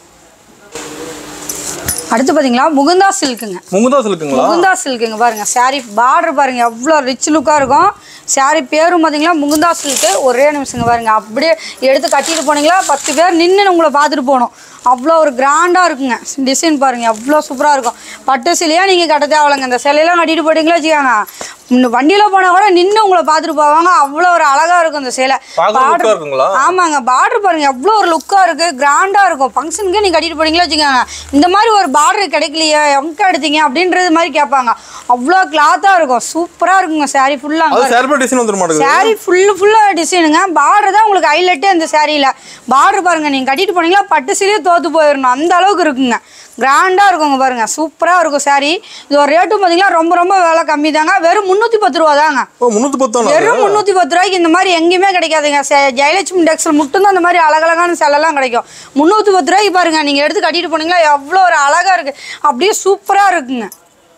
S1: அடுத்து பார்த்தீங்களா முகுந்தா சில்க்குங்க
S2: முகுந்தா சில்க்குங்களா
S1: முகுந்தா சில்க்குங்க பாருங்க saree பார்டர் பாருங்க எவ்வளோ ரிச் லுக்காக இருக்கும் saree பேரும் பார்த்தீங்களா முகுந்தா சில்க்கு ஒரே நிமிஷங்க பாருங்க அப்படியே எடுத்து கட்டிட்டு போனீங்களா பத்து பேர் நின்று உங்களை பார்த்துட்டு போகணும் அவ்வளோ ஒரு கிராண்டாக இருக்குங்க டிசைன் பாருங்கள் எவ்வளோ சூப்பராக இருக்கும் பட்டு சிலையாக நீங்கள் கட்ட தேவையில்லைங்க இந்த சிலையெல்லாம் கட்டிட்டு போயிட்டீங்களா வச்சுக்கோங்க இன்னும் வண்டியில் போனால் கூட நின்று உங்களை பார்த்துட்டு போவாங்க அவ்வளோ ஒரு அழகாக இருக்கும் இந்த சேலை
S2: பார்க்க லுக்கா இருக்குங்களா
S1: ஆமாங்க பார்டர் பாருங்க எவ்வளோ ஒரு லுக்காக இருக்குது கிராண்டாக இருக்கும் ஃபங்க்ஷனுக்கு நீங்கள் கட்டிட்டு போனீங்களா வச்சுக்கோங்க இந்த மாதிரி ஒரு பார்டர் கிடைக்கலையே எங்கே எடுத்தீங்க அப்படின்றது மாதிரி கேட்பாங்க அவ்வளோ கிளாத்தாக இருக்கும் சூப்பராக இருக்குங்க saree ஃபுல்லாக
S2: அது சேல்பர் டிசைன் வந்துட மாட்டேங்குது
S1: saree ஃபுல்லு ஃபுல்லாக டிசைனுங்க பார்டர் தான் உங்களுக்கு ஹைலைட்டே இந்த சாரியில் பார்டர் பாருங்கள் நீங்கள் கட்டிட்டு போனீங்களா பட்டு சிலையே தோற்று போயிடணும் அந்த அளவுக்கு இருக்குங்க கிராண்டாக இருக்குங்க பாருங்க சூப்பராக இருக்கும் saree இது ஒரு ரேட்டும் பார்த்தீங்கன்னா ரொம்ப ரொம்ப விலை கம்மி தாங்க வெறும் முந்நூற்றி பத்து ரூபா தாங்க
S2: ஓ முந்நூற்றி பத்தானா
S1: வெறும் முந்நூற்றி பத்து ரூபாய்க்கு இந்த மாதிரி எங்கேயுமே கிடைக்காதுங்க செ- ஜெயலட்சுமி டெக்ஸில் மட்டும்தான் இந்த மாதிரி அழகழகான சேலைலாம் கிடைக்கும் முந்நூற்றி பத்து ரூபாய்க்கு பாருங்க நீங்கள் எடுத்து கட்டிட்டு போனீங்களா எவ்வளோ ஒரு அழகாக இருக்குது அப்படியே சூப்பராக இருக்குங்க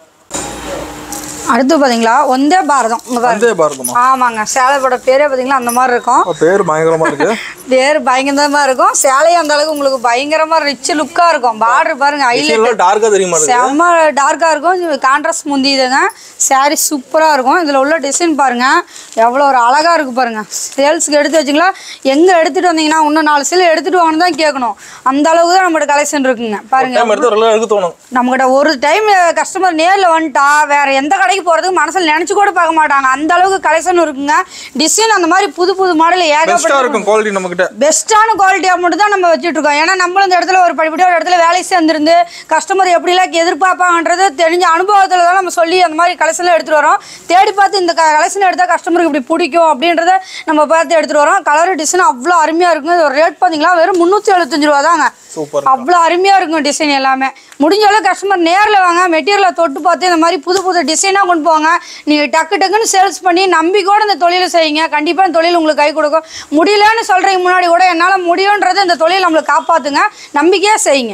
S1: அடுத்து பார்த்தீங்களா ஒந்தே பாரதம் இங்கே பாருங்க
S2: வந்தே பாரதமா
S1: ஆமாங்க சேலையோட பேரே பார்த்தீங்களா அந்த மாதிரி இருக்கும்
S2: ஓ, பேர் பயங்கரமா இருக்கு
S1: பேர் பயங்கரமாக இருக்கும் சேலையும் அந்த அளவுக்கு உங்களுக்கு பயங்கரமாக ரிச் லுக்காக இருக்கும் பார்டர் பாருங்க ஹைலைட்
S2: டிசைன்லாம் டார்க்கா தெரிய மாட்டேங்குது
S1: செம்ம டார்க்காக இருக்கும் கான்ட்ராஸ்ட் முந்திதுங்க saree சூப்பராக இருக்கும் இதில் உள்ள டிசைன் பாருங்கள் எவ்வளோ ஒரு அழகாக இருக்குது பாருங்கள் சேல்ஸுக்கு எடுத்து வச்சிங்களா எங்கே எடுத்துகிட்டு வந்தீங்கன்னா இன்னும் நாலு சீலை எடுத்துகிட்டு வாங்கன்னு தான் கேட்கணும் அந்த அளவுக்கு தான் நம்மகிட்ட கலெக்ஷன் இருக்குங்க பாருங்க
S2: டைம் எடுத்து ரெகுலராக எடுக்க தோணும்
S1: நம்மகிட்ட ஒரு டைம் கஸ்டமர் நேரில் வந்துட்டா வேற எந்த கடைக்கு போகிறதுக்கு மனசில் நினச்சி கூட பார்க்க மாட்டாங்க அந்த அளவுக்கு கலெக்ஷன் இருக்குங்க டிசைன் அந்த மாதிரி புது புது மாடல் ஏகப்பட்ட
S2: பெஸ்ட்டாக இருக்கும் குவாலிட்டி நம்மக்கிட்ட
S1: பெஸ்ட்டான குவாலிட்டியாக மட்டும் தான் நம்ம வச்சுட்டு இருக்கோம் ஏன்னா நம்மளும் இந்த இடத்துல ஒரு படிப்படியாக ஒரு இடத்துல வேலை சேர்ந்துருந்து கஸ்டமர் எப்படிலாம் எதிர்பார்ப்பாங்கன்றது தெரிஞ்ச அனுபவத்தில் தான் நம்ம சொல்லி அந்த மாதிரி கலெக்ஷன்லாம் எடுத்துகிட்டு வரோம் தேடி பார்த்து இந்த கலெக்ஷன் எடுத்தால் கஸ்டமருக்கு இப்படி பிடிக்கும் அப்படின்றத நம்ம பார்த்து எடுத்துகிட்டு வரோம் கலர் டிசைன் அவ்வளோ அருமையாக இருக்கும் இது ஒரு ரேட் பார்த்தீங்களா வெறும் முந்நூற்றி எழுபத்தஞ்சு ரூபா தாங்க
S2: சூப்பர்
S1: அவ்வளோ அருமையாக இருக்கும் டிசைன் எல்லாமே முடிஞ்ச அளவு கஸ்டமர் நேரில் வாங்க மெட்டீரியலை தொட்டு பார்த்து இந்த மாதிரி புது புது டிசைனாக கொண்டு போங்க நீங்கள் டக்கு டக்குன்னு சேல்ஸ் பண்ணி நம்பிக்கையோட இந்த தொழிலை செய்யுங்க கண்டிப்பாக இந்த தொழில் உங்களுக்கு கை கொடுக்கும் முடியலன்னு சொல்கிறீங்க முன்னாடி கூட என்னால் முடியுன்றது இந்த தொழில் நம்மளுக்கு காப்பாற்றுங்க நம்பிக்கையாக செய்யுங்க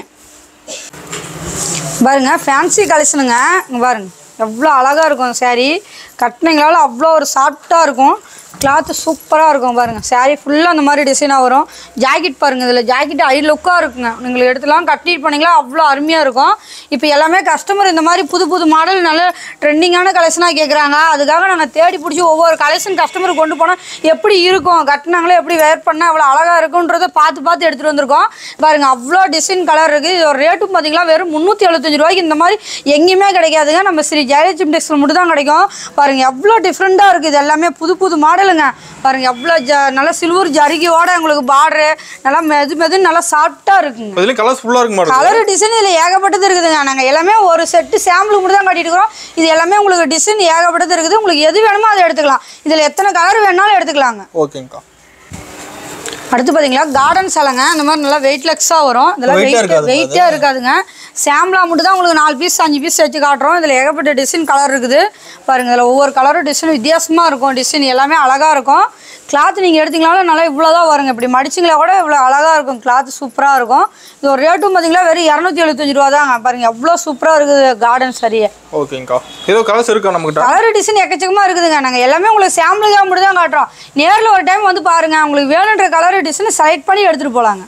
S1: பாருங்க ஃபேன்சி கலெக்ஷனுங்க இங்க பாருங்க எவ்வளோ அழகாக இருக்கும் saree கட்டினீங்களால அவ்வளோ ஒரு சாஃப்டாக இருக்கும் கிளாத்து சூப்பராக இருக்கும் பாருங்க saree ஃபுல்லாக அந்த மாதிரி டிசைனாக வரும் ஜாக்கெட் பாருங்க இதில் ஜாக்கெட் ஐ லுக்காக இருக்குங்க நீங்கள் எடுத்துலாம் கட்டிட்டு போனீங்களா அவ்வளோ அருமையாக இருக்கும் இப்போ எல்லாமே கஸ்டமர் இந்த மாதிரி புது புது மாடல் நல்ல ட்ரெண்டிங்கான கலெக்ஷனாக கேட்குறாங்க அதுக்காக நாங்கள் தேடி பிடிச்சி ஒவ்வொரு கலெக்ஷன் கஸ்டமருக்கு கொண்டு போனால் எப்படி இருக்கும் கட்டினாங்களே எப்படி வேர் பண்ணால் அவ்வளோ அழகாக இருக்குன்றதை பார்த்து பார்த்து எடுத்துகிட்டு வந்திருக்கோம் பாருங்க அவ்வளோ டிசைன் கலர் இருக்குது இது ஒரு ரேட்டும் பார்த்தீங்களா வெறும் முந்நூற்றி எழுபத்தஞ்சு ரூபாய்க்கு இந்த மாதிரி எங்கேயுமே கிடைக்காதுங்க நம்ம ஸ்ரீ ஜெயலட்சுமி டெக்ஸ்டைல் மட்டும் தான் கிடைக்கும் பாருங்க எவ்வளோ டிஃப்ரெண்ட்டாக இருக்குது இது எல்லாமே புது புது மாடலுங்க பாருங்க எவ்வளோ ஜ நல்லா சில்வர் ஜரிகையோட உங்களுக்கு பார்டரு நல்லா மெது மெதுன்னு நல்லா சாஃப்டாக இருக்குங்க
S2: இதுலேயும் கலர்ஸ் ஃபுல்லாக இருக்க மாட்டேங்குது
S1: கலர் டிசைன் இதில் ஏகப்பட்டது இருக்குதுங்க நாங்கள் எல்லாமே ஒரு செட்டு சாம்பிளுக்கு மட்டும் தான் கட்டிட்டு இருக்கிறோம் இது எல்லாமே உங்களுக்கு டிசைன் ஏகப்பட்டது இருக்குது உங்களுக்கு எது வேணுமோ அதை எடுத்துக்கலாம் இதில் எத்தனை கலர் வேணாலும் எடுத்துக்கலாங்க
S2: ஓகேங்கக்கா
S1: அடுத்து பார்த்தீங்களா கார்டன் சேலைங்க அந்த மாதிரி நல்லா வெயிட்லெஸ்ஸாக வரும் இதெல்லாம்
S2: Weight ஆ
S1: வெயிட்
S2: இருக்காதுங்க
S1: வெயிட்டே இருக்காதுங்க சாம்பிளா மட்டும் தான் உங்களுக்கு நாலு பீஸ் அஞ்சு பீஸ் வச்சு காட்டுறோம் இதில் ஏகப்பட்ட டிசைன் கலர் இருக்குது பாருங்க இதில் ஒவ்வொரு கலரும் டிசைன் வித்தியாசமாக இருக்கும் டிசைன் எல்லாமே அழகாக இருக்கும் கிளாத் நீங்கள் எடுத்தீங்கனாலும் நல்லா இவ்வளோ தான் வருங்க இப்படி மடிச்சிங்களா கூட இவ்வளோ அழகாக இருக்கும் கிளாத் சூப்பராக இருக்கும் இது ஒரு ரேட்டும் பார்த்தீங்களா வெறும் இரநூத்தி எழுபத்தஞ்சு ரூபா தாங்க பாருங்க எவ்வளோ சூப்பராக இருக்குது கார்டன் சரியே
S2: ஓகேங்கக்கா ஏதோ கலர்ஸ் இருக்கா நம்மக்கிட்ட
S1: கலர் டிசைன் எக்கச்சக்கமாக இருக்குதுங்க நாங்கள் எல்லாமே உங்களுக்கு சாம்பிளுக்காக மட்டும் தான் காட்டுறோம் நேரில் ஒரு டைம் வந்து பாருங்கள் உங்களுக்கு வேணுன்ற கலர் டிசைனை செலக்ட் பண்ணி எடுத்துகிட்டு போகலாங்க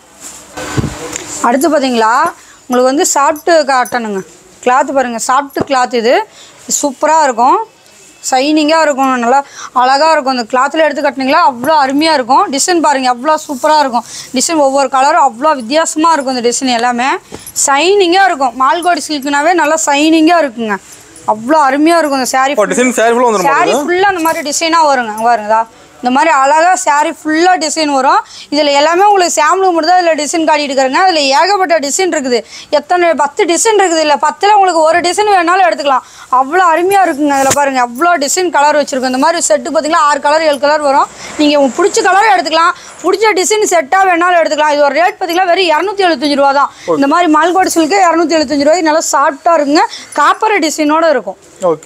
S1: அடுத்து பார்த்தீங்களா உங்களுக்கு வந்து சாஃப்ட்டு காட்டணுங்க கிளாத் பாருங்கள் சாஃப்ட்டு கிளாத் இது சூப்பராக இருக்கும் ஷைனிங்காக இருக்கும் நல்லா அழகாக இருக்கும் இந்த கிளாத்தில் எடுத்து கட்டினீங்களா அவ்வளோ அருமையாக இருக்கும் டிசைன் பாருங்கள் அவ்வளோ சூப்பராக இருக்கும் டிசைன் ஒவ்வொரு கலரும் அவ்வளோ வித்தியாசமாக இருக்கும் இந்த டிசைன் எல்லாமே ஷைனிங்காக இருக்கும் மால்கோடி சில்க்குனாவே நல்லா ஷைனிங்காக இருக்குங்க அவ்வளோ அருமையாக இருக்கும் இந்த saree
S2: இப்போ டிசைன் சேரீ ஃபுல்லாக வந்துட
S1: saree
S2: மாட்டேங்குது
S1: ஃபுல்லாக அந்த மாதிரி டிசைனாக வருங்க இங்க பாருங்கதா இந்த மாதிரி அழகாக saree ஃபுல்லாக டிசைன் வரும் இதில் எல்லாமே உங்களுக்கு சாம்பிளுக்கு மட்டும் தான் இதில் டிசைன் காட்டிட்டு இருக்காங்க அதில் ஏகப்பட்ட டிசைன் இருக்குது எத்தனை பத்து டிசைன் இருக்குது இல்லை பத்தில் உங்களுக்கு ஒரு டிசைன் வேணாலும் எடுத்துக்கலாம் அவ்வளோ அருமையாக இருக்குங்க அதில் பாருங்கள் அவ்வளோ டிசைன் கலர் வச்சுருக்கோம் இந்த மாதிரி செட்டு பார்த்தீங்களா ஆறு கலர் ஏழு கலர் வரும் நீங்கள் உங்களுக்கு பிடிச்ச கலர் எடுத்துக்கலாம் பிடிச்ச டிசைன் செட்டாக வேணாலும் எடுத்துக்கலாம் இது ஒரு ரேட் பார்த்தீங்கன்னா வெறும் இரநூத்தி எழுபத்தஞ்சு ரூபா தான் இந்த மாதிரி மால்கோடு சில்க்கு இரநூத்தி எழுபத்தஞ்சு ரூபாய்க்கு நல்லா சாஃப்டாக இருக்குங்க காப்பர் டிசைனோட இருக்கும்
S2: ஓகே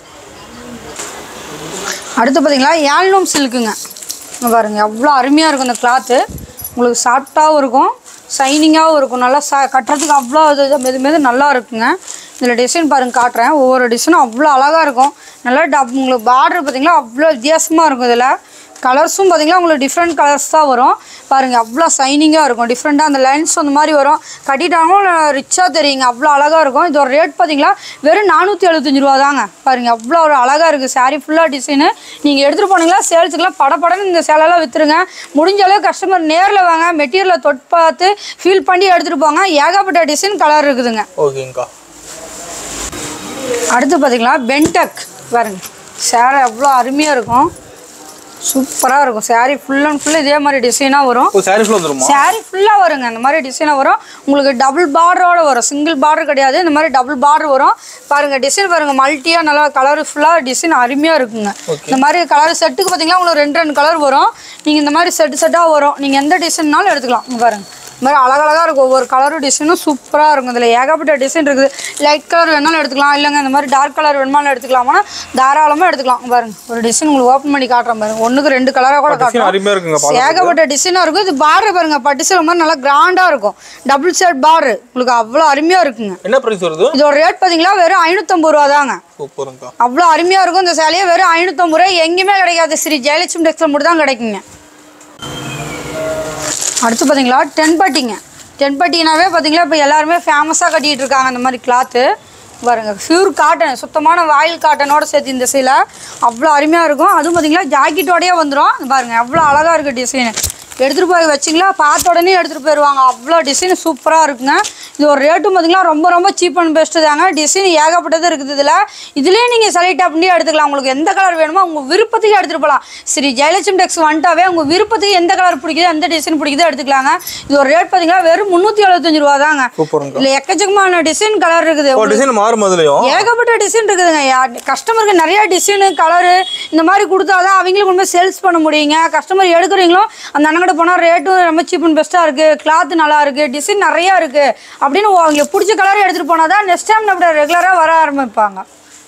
S1: அடுத்து பார்த்தீங்களா ஏழ்நூம் சில்க்குங்க இங்க பாருங்க எவ்வளோ அருமையாக இருக்கும் இந்த கிளாத்து உங்களுக்கு சாஃப்டாகவும் இருக்கும் ஷைனிங்காகவும் இருக்கும் நல்லா சா கட்டுறதுக்கு அவ்வளோ இது மெது மெது நல்லா இருக்குங்க இதில் டிசைன் பாருங்க காட்டுறேன் ஒவ்வொரு டிசைனும் அவ்வளோ அழகாக இருக்கும் நல்லா டப் உங்களுக்கு பார்டர் பார்த்தீங்களா அவ்வளோ வித்தியாசமாக இருக்கும் இதில் கலர்ஸும் பார்த்தீங்கன்னா உங்களுக்கு டிஃப்ரெண்ட் கலர்ஸ் தான் வரும் பாருங்கள் அவ்வளோ சைனிங்காக இருக்கும் டிஃப்ரெண்ட்டாக அந்த லைன்ஸ் அந்த மாதிரி வரும் கட்டிட்டாலும் ரிச்சாக தெரியுங்க அவ்வளோ அழகாக இருக்கும் இதோட ரேட் பார்த்தீங்களா வெறும் நானூற்றி எழுபத்தஞ்சு ரூபா தாங்க பாருங்கள் அவ்வளோ ஒரு அழகாக இருக்குது saree ஃபுல்லாக டிசைனு நீங்கள் எடுத்துகிட்டு போனீங்களா சேல்ஸுக்கெல்லாம் படப்படன்னு இந்த சேலெல்லாம் விற்றுருங்க முடிஞ்ச அளவு கஸ்டமர் நேரில் வாங்க மெட்டீரியலை தொட்டு பார்த்து ஃபீல் பண்ணி எடுத்துகிட்டு போங்க ஏகப்பட்ட டிசைன் கலர் இருக்குதுங்க
S2: ஓகேங்கக்கா
S1: அடுத்து பார்த்தீங்களா பென்டெக் பாருங்க சேரீ அவ்வளோ அருமையாக இருக்கும் சூப்பராக இருக்கும் saree ஃபுல் அண்ட் ஃபுல் இதே மாதிரி டிசைனாக வரும்
S2: ஒரு சாரி ஃபுல்லாக வந்துருமா
S1: saree ஃபுல்லாக வருங்க இந்த மாதிரி டிசைனாக வரும் உங்களுக்கு டபுள் பார்டரோட வரும் சிங்கிள் பார்டர் கிடையாது இந்த மாதிரி டபுள் பார்டர் வரும் பாருங்க டிசைன் பாருங்க மல்ட்டியாக நல்லா கலர்ஃபுல்லாக டிசைன் அருமையாக இருக்குங்க இந்த மாதிரி கலர் செட்டுக்கு பார்த்தீங்கன்னா உங்களுக்கு ரெண்டு ரெண்டு கலர் வரும் நீங்கள் இந்த மாதிரி செட்டு செட்டாக வரும் நீங்கள் எந்த டிசைன்னாலும் எடுத்துக்கலாம் இங்க பாருங்க இந்த மாதிரி அழகழகாக இருக்கும் ஒவ்வொரு கலரும் டிசைனும் சூப்பராக இருக்கும் இதில் ஏகப்பட்ட டிசைன் இருக்குது லைட் கலர் வேணாலும் எடுத்துக்கலாம் இல்லைங்க இந்த மாதிரி டார்க் கலர் வேணுமாலும் எடுத்துக்கலாமா தாராளமாக எடுத்துக்கலாம் இங்க பாருங்க ஒரு டிசைன் உங்களுக்கு ஓப்பன் பண்ணி காட்டுறேன் பாருங்க ஒன்றுக்கு ரெண்டு கலராக கூட
S2: டிசைன்
S1: காட்டுறோம்
S2: அருமையாக இருக்குங்க பார்க்க
S1: ஏகப்பட்ட டிசைனாக இருக்கும் இது பார்டர் பாருங்க பட்டு சேலை மாதிரி நல்லா கிராண்டாக இருக்கும் டபுள் ஷர்ட் பார்டர் உங்களுக்கு அவ்வளோ அருமையாக இருக்குங்க
S2: என்ன ப்ரைஸ் வருது
S1: இதோட ரேட் பார்த்தீங்களா வெறும் ஐநூற்றம்பது ரூபா தாங்க
S2: சூப்பருங்கக்கா
S1: அவ்வளோ அருமையாக இருக்கும் இந்த சேலையே வெறும் ஐநூற்றம்பது ரூபா எங்கேயுமே கிடைக்காது ஸ்ரீ ஜெயலட்சுமி டெக்ஸ்டைல் மட்டும் தான் கிடைக்குங்க அடுத்து பார்த்தீங்களா டென்பட்டிங்க டென்பட்டினாவே பார்த்தீங்களா இப்போ எல்லாருமே ஃபேமஸாக கட்டிகிட்டு இருக்காங்க அந்த மாதிரி கிளாத்து பாருங்க பியூர் காட்டன் சுத்தமான வாயில் காட்டனோட சேர்த்து இந்த சீலை அவ்வளோ அருமையாக இருக்கும் அதுவும் பார்த்தீங்களா ஜாக்கெட்டோடயே வந்துடும் பாருங்க அவ்வளோ அழகாக இருக்குது டிசைனு எடுத்துகிட்டு போய் வச்சிங்களா பார்த்த உடனே எடுத்துகிட்டு போயிடுவாங்க அவ்வளோ டிசைன் சூப்பராக இருக்குங்க இது ஒரு ரேட்டும் பார்த்தீங்கன்னா ரொம்ப ரொம்ப சீப் அண்ட் பெஸ்ட்டு தாங்க டிசைன் ஏகப்பட்டது இருக்குது இதில் இதுலேயே நீங்கள் செலக்ட் பண்ணி எடுத்துக்கலாம் உங்களுக்கு எந்த கலர் வேணுமோ உங்கள் விருப்பத்துக்கு எடுத்துகிட்டு போகலாம் சரி ஜெயலட்சுமி டெக்ஸ் வந்துட்டாவே உங்கள் விருப்பத்துக்கு எந்த கலர் பிடிக்குதோ எந்த டிசைன் பிடிக்குதோ எடுத்துக்கலாங்க இது ஒரு ரேட் பார்த்தீங்கன்னா வெறும் முந்நூற்றி எழுபத்தஞ்சு ரூபா தாங்க
S2: சூப்பருங்கக்கா
S1: இதில் எக்கச்சக்கமான டிசைன் கலர் இருக்குது
S2: ஓ டிசைன் மாறும் அதுலயும்
S1: ஏகப்பட்ட டிசைன் இருக்குதுங்க கஸ்டமருக்கு நிறைய டிசைனு கலரு இந்த மாதிரி கொடுத்தாதான் அவங்களுக்கு கொண்டு போய் சேல்ஸ் பண்ண முடியுங்க கஸ்டமர் எடுக்கிறீங்களோ அந்த அண்ணங்கிட்ட போனால் ரேட்டும் ரொம்ப சீப் அண்ட் பெஸ்ட்டாக இருக்குது கிளாத் நல்லா இருக்குது டிசைன் நிறையா இருக்குது அப்படின்னு அவங்களுக்கு பிடிச்ச கலர் எடுத்துகிட்டு போனால் தான் நெக்ஸ்ட் டைம் நம்ம ரெகுலராக வர ஆரம்பிப்பாங்க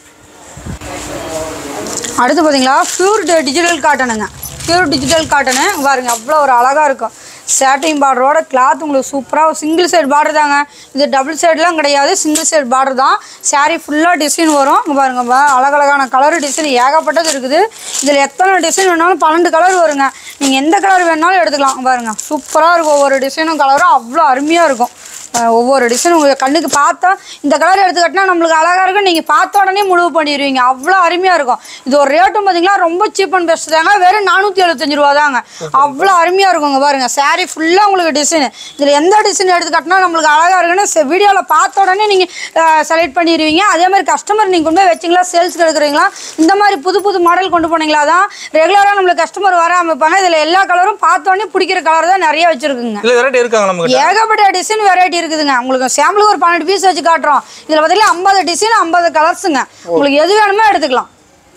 S1: அடுத்து பார்த்தீங்களா பியூர் டிஜிட்டல் காட்டனுங்க பியூர் டிஜிட்டல் காட்டனு பாருங்க அவ்வளோ ஒரு அழகாக இருக்கும் சேட்டிங் பார்டரோட கிளாத் உங்களுக்கு சூப்பராக சிங்கிள் சைடு பார்டர் தாங்க இது டபுள் சைடுலாம் கிடையாது சிங்கிள் சைடு பார்டர் தான் saree ஃபுல்லாக டிசைன் வரும் இங்க பாருங்க பா, அழகழகான கலர் டிசைன் ஏகப்பட்டது இருக்குது இதில் எத்தனை டிசைன் வேணாலும் பன்னெண்டு கலர் வருங்க நீங்கள் எந்த கலர் வேணாலும் எடுத்துக்கலாம் இங்க பாருங்க சூப்பராக இருக்கும் ஒவ்வொரு டிசைனும் கலரும் அவ்வளோ அருமையாக இருக்கும் அஹ் ஒவ்வொரு டிசைன் உங்கள் கண்ணுக்கு பார்த்தா இந்த கலர் எடுத்து கட்டினா நம்மளுக்கு அழகாக இருக்கும் நீங்கள் பார்த்த உடனே முடிவு பண்ணிடுவீங்க அவ்வளோ அருமையாக இருக்கும் இது ஒரு ரேட்டும் பார்த்தீங்களா ரொம்ப சீப் அண்ட் பெஸ்ட் தாங்க வெறும் நானூற்றி எழுபத்தஞ்சு ரூபா தாங்க அவ்வளோ அருமையாக இருக்குங்க பாருங்க saree ஃபுல்லாக உங்களுக்கு டிசைன் இதில் எந்த டிசைன் எடுத்து கட்டினா நம்மளுக்கு அழகாக இருக்குன்னு வீடியோவில் பார்த்த உடனே நீங்கள் செலக்ட் பண்ணிடுவீங்க அதே மாதிரி கஸ்டமர் நீங்கள் கொண்டு போய் வச்சிங்களா சேல்ஸ்க்கு எடுக்கிறீங்களா இந்த மாதிரி புது புது மாடல் கொண்டு போனீங்களா தான் ரெகுலராக நம்மளுக்கு கஸ்டமர் வர ஆரம்பிப்பாங்க இதில் எல்லா கலரும் பார்த்த உடனே பிடிக்கிற கலர் தான் நிறைய வச்சுருக்குங்க
S2: இல்ல வெரைட்டி இருக்காங்க நம்ம கிட்ட
S1: ஏகப்பட்ட டிசைன் வெரைட்டி இருக்குதுங்க உங்களுக்கு சாம்பிளுக்கு ஒரு பன்னெண்டு பீஸ் வச்சு காட்டுறோம் இதில் பார்த்தீங்கன்னா ஐம்பது டிசைன் ஐம்பது கலர்ஸுங்க உங்களுக்கு எது வேணுமோ எடுத்துக்கலாம்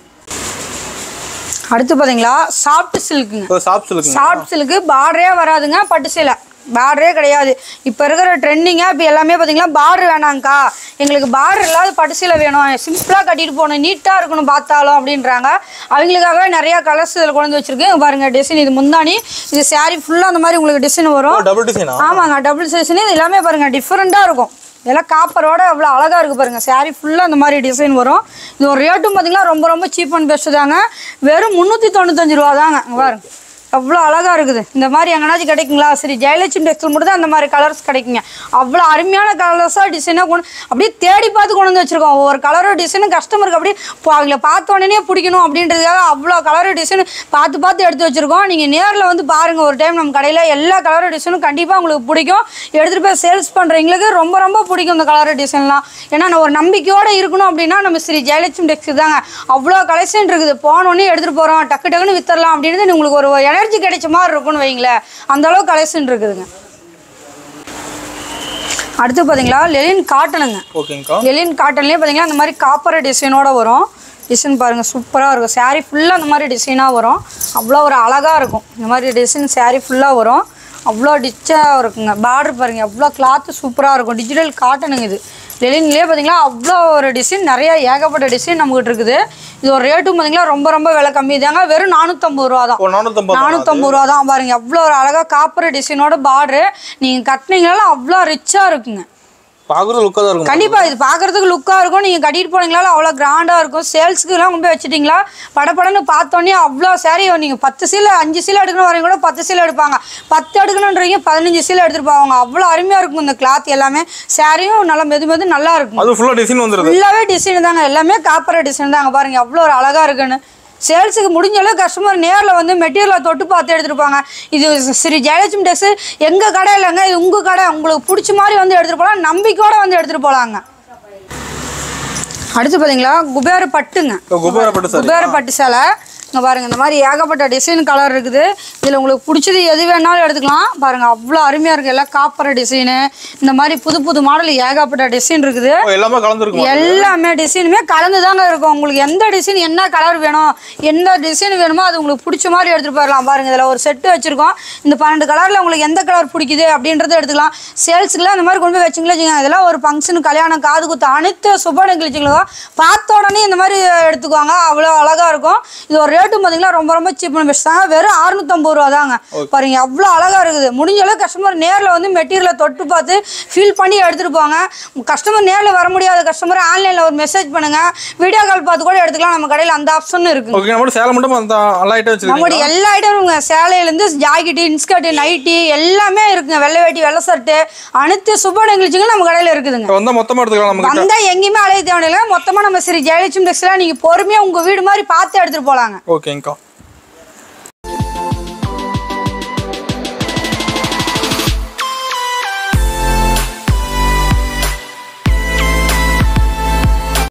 S1: அடுத்து பார்த்தீங்களா சாஃப்ட் சில்க்குங்க
S2: ஒரு சாப்ஸ் இருக்குங்க
S1: சாஃப்ட் சில்க்கு பார்டரே வராதுங்க பட்டு சேலை பார்டரே கிடையாது இப்போ இருக்கிற ட்ரெண்டிங்காக இப்போ எல்லாமே பார்த்தீங்கன்னா பார்டர் வேணாங்க்கா எங்களுக்கு பார்டர் இல்லாத பட்டு சேலை வேணும் சிம்பிளாக கட்டிட்டு போகணும் நீட்டாக இருக்கணும் பார்த்தாலும் அப்படின்றாங்க அவங்களுக்காகவே நிறையா கலர்ஸ் இதில் கொண்டு வந்து வச்சிருக்கு இங்க பாருங்க டிசைன் இது முந்தானி இது saree ஃபுல்லாக அந்த மாதிரி உங்களுக்கு டிசைன் வரும்
S2: டபுள் டிசைனா
S1: ஆமாங்க டபுள் சைஸ்னு இது எல்லாமே பாருங்க டிஃப்ரெண்ட்டாக இருக்கும் இதெல்லாம் காப்பரோட அவ்வளோ அழகாக இருக்குது பாருங்க saree ஃபுல்லாக அந்த மாதிரி டிசைன் வரும் இது ஒரு ரேட்டும் பார்த்தீங்கன்னா ரொம்ப ரொம்ப சீப் அண்ட் பெஸ்ட்டு தாங்க வெறும் முந்நூற்றி தொண்ணூத்தஞ்சு ரூபா தாங்க இங்க பாருங்க அவ்வளோ அழகாக இருக்குது இந்த மாதிரி எங்கேனாச்சும் கிடைக்குங்களா சரி ஜெயலட்சுமி டெக்ஸ்டைல் மட்டும் தான் அந்த மாதிரி கலர்ஸ் கிடைக்குங்க அவ்வளோ அருமையான கலர்ஸாக டிசைனாக கொண்டு அப்படியே தேடி பார்த்து கொண்டு வந்து வச்சுருக்கோம் ஒவ்வொரு கலரும் டிசைனும் கஸ்டமருக்கு அப்படியே இப்போ அவங்கள பார்த்த உடனே பிடிக்கணும் அப்படின்றதுக்காக அவ்வளோ கலர் டிசைன் பார்த்து பார்த்து எடுத்து வச்சுருக்கோம் நீங்கள் நேரில் வந்து பாருங்கள் ஒரு டைம் நம்ம கடையில் எல்லா கலர் டிசைனும் கண்டிப்பாக உங்களுக்கு பிடிக்கும் எடுத்துகிட்டு போய் சேல்ஸ் பண்ணுறவங்களுக்கு ரொம்ப ரொம்ப பிடிக்கும் இந்த கலர் டிசைன்லாம் ஏன்னா நான் ஒரு நம்பிக்கையோடு இருக்கணும் அப்படின்னா நம்ம ஸ்ரீ ஜெயலட்சுமி டெக்ஸ் தாங்க அவ்வளோ கலெக்ஷன் இருக்குது போனோடனே எடுத்துகிட்டு போகிறோம் டக்கு டக்குன்னு வித்தரலாம் அப்படின்றது உங்களுக்கு ஒரு எனர்ஜி கிடைச்ச மாதிரி இருக்கும்னு வைங்களேன் அந்த அளவுக்கு கலெக்ஷன் இருக்குதுங்க அடுத்து பார்த்தீங்களா லெலின் காட்டனுங்க
S2: ஓகேங்கக்கா
S1: லெலின் காட்டன்லேயே பார்த்தீங்கன்னா அந்த மாதிரி காப்பர் டிசைனோட வரும் டிசைன் பாருங்கள் சூப்பராக இருக்கும் saree ஃபுல்லாக அந்த மாதிரி டிசைனாக வரும் அவ்வளோ ஒரு அழகாக இருக்கும் இந்த மாதிரி டிசைன் saree ஃபுல்லாக வரும் அவ்வளோ டிச்சாக இருக்குங்க பார்டர் பாருங்கள் அவ்வளோ கிளாத்து சூப்பராக இருக்கும் டிஜிட்டல் காட்டனுங்க இது லெலின்லேயே பார்த்தீங்களா அவ்வளோ ஒரு டிசைன் நிறைய ஏகப்பட்ட டிசைன் நம்மகிட்ட இருக்குது இது ஒரு ரேட்டும் பார்த்தீங்களா ரொம்ப ரொம்ப விலை கம்மி தாங்க வெறும் நானூற்றம்பது ரூபா தான்
S2: ஒரு நானூத்தம்பது
S1: நானூற்றம்பது ரூபா தான் பாருங்க அவ்வளோ ஒரு அழகாக காப்பர் டிசைனோட பார்டரு நீங்கள் கட்டினீங்கனாலும் அவ்வளோ ரிச்சாக இருக்குங்க
S2: பாக்குறது லுக்கா தான் இருக்கும்
S1: கண்டிப்பா இது பார்க்கறதுக்கு லுக்கா இருக்கும் நீங்க கட்டிட்டு போனீங்களா அவ்வளோ கிராண்டா இருக்கும் சேல்ஸ்க்கு எல்லாம் கொண்டு போய் வச்சுட்டீங்களா படபடன்னு பார்த்தோன்னே அவ்வளோ சாரி நீங்க பத்து சீலை அஞ்சு சீலை எடுக்கணும் வரீங்க கூட பத்து சீலை எடுப்பாங்க பத்து எடுக்கணுன்றீங்க பதினஞ்சு சீலை எடுத்துட்டு போவாங்க அவ்வளோ அருமையா இருக்கும் இந்த கிளாத் எல்லாமே சாரியும் நல்லா மெது மெது நல்லா இருக்கும்
S2: அது ஃபுல்லா டிசைன் வந்துருது
S1: ஃபுல்லாகவே டிசைன் தாங்க எல்லாமே காப்பர டிசைன் தாங்க பாருங்க எவ்வளோ ஒரு அழகா இருக்குன்னு சேல்ஸுக்கு முடிஞ்ச அளவு கஸ்டமர் நேரில் வந்து மெட்டீரியலை தொட்டு பார்த்து எடுத்துட்டு போங்க இது ஸ்ரீ ஜெயலட்சுமி டெக்ஸ் எங்கள் கடை இல்லைங்க இது உங்கள் கடை உங்களுக்கு பிடிச்ச மாதிரி வந்து எடுத்துகிட்டு போகலாம் நம்பிக்கையோட வந்து எடுத்துகிட்டு போகலாங்க அடுத்து பார்த்தீங்களா குபேர பட்டுங்க
S2: குபேரப்பட்டு சார்
S1: குபேர பட்டு சேலை இங்கே பாருங்க இந்த மாதிரி ஏகப்பட்ட டிசைன் கலர் இருக்குது இதில் உங்களுக்கு பிடிச்சது எது வேணாலும் எடுத்துக்கலாம் பாருங்க அவ்வளோ அருமையாக இருக்குது எல்லாம் காப்பர டிசைனு இந்த மாதிரி புது புது மாடல் ஏகப்பட்ட டிசைன் இருக்குது
S2: எல்லாமே கலந்துருக்கும்
S1: எல்லாமே டிசைனுமே கலந்து தாங்க இருக்கும் உங்களுக்கு எந்த டிசைன் என்ன கலர் வேணும் எந்த டிசைன் வேணுமோ அது உங்களுக்கு பிடிச்ச மாதிரி எடுத்துகிட்டு போயிடலாம் பாருங்க இதில் ஒரு செட்டு வச்சுருக்கோம் இந்த பன்னெண்டு கலரில் உங்களுக்கு எந்த கலர் பிடிக்குது அப்படின்றத எடுத்துக்கலாம் சேல்ஸுக்குலாம் இந்த மாதிரி கொண்டு போய் வச்சிங்களே வச்சுக்கோங்க இதெல்லாம் ஒரு ஃபங்க்ஷன் கல்யாணம் காது குத்து அனைத்து சுப நிகழ்ச்சிகளுக்கும் பார்த்த உடனே இந்த மாதிரி எடுத்துக்குவாங்க அவ்வளோ அழகாக இருக்கும் இது ஒரு ரேட்டும் பார்த்தீங்கன்னா ரொம்ப ரொம்ப சீப்பான பெஸ்ட் தாங்க வெறும் அறுநூத்தம்பது ரூபா தாங்க பாருங்க அவ்வளோ அழகாக இருக்குது முடிஞ்ச அளவு கஸ்டமர் நேரில் வந்து மெட்டீரியலை தொட்டு பார்த்து ஃபீல் பண்ணி எடுத்துகிட்டு போங்க கஸ்டமர் நேரில் வர முடியாத கஸ்டமர் ஆன்லைனில் ஒரு மெசேஜ் பண்ணுங்க வீடியோ கால் பார்த்து கூட எடுத்துக்கலாம் நம்ம கடையில் அந்த ஆப்ஷன் இருக்கு
S2: ஓகே நம்ம சேலை மட்டும் அந்த எல்லா ஐட்டம் வச்சிருக்கீங்க
S1: நம்மளுடைய எல்லா ஐட்டமுங்க சேலையிலேருந்து ஜாக்கெட்டு இன்ஸ்கர்ட்டு நைட்டி எல்லாமே இருக்குங்க வெள்ளை வேட்டி வெள்ளை சர்ட்டு அனைத்து சுப நிகழ்ச்சிகளும் நம்ம கடையில் இருக்குதுங்க
S2: இப்போ வந்தா மொத்தமா எடுத்துக்கலாம் நம்ம கிட்ட
S1: வந்தா எங்கேயுமே அலைய தேவையில்லை மொத்தமாக நம்ம சரி ஜெயலட்சுமி டெக்ஸ்லாம் நீங்கள் பொறுமையாக உங்கள் வீடு மாதிரி பார்த்து எடுத்துகிட்டு போகலாங்க
S2: ஓகேங்கக்கா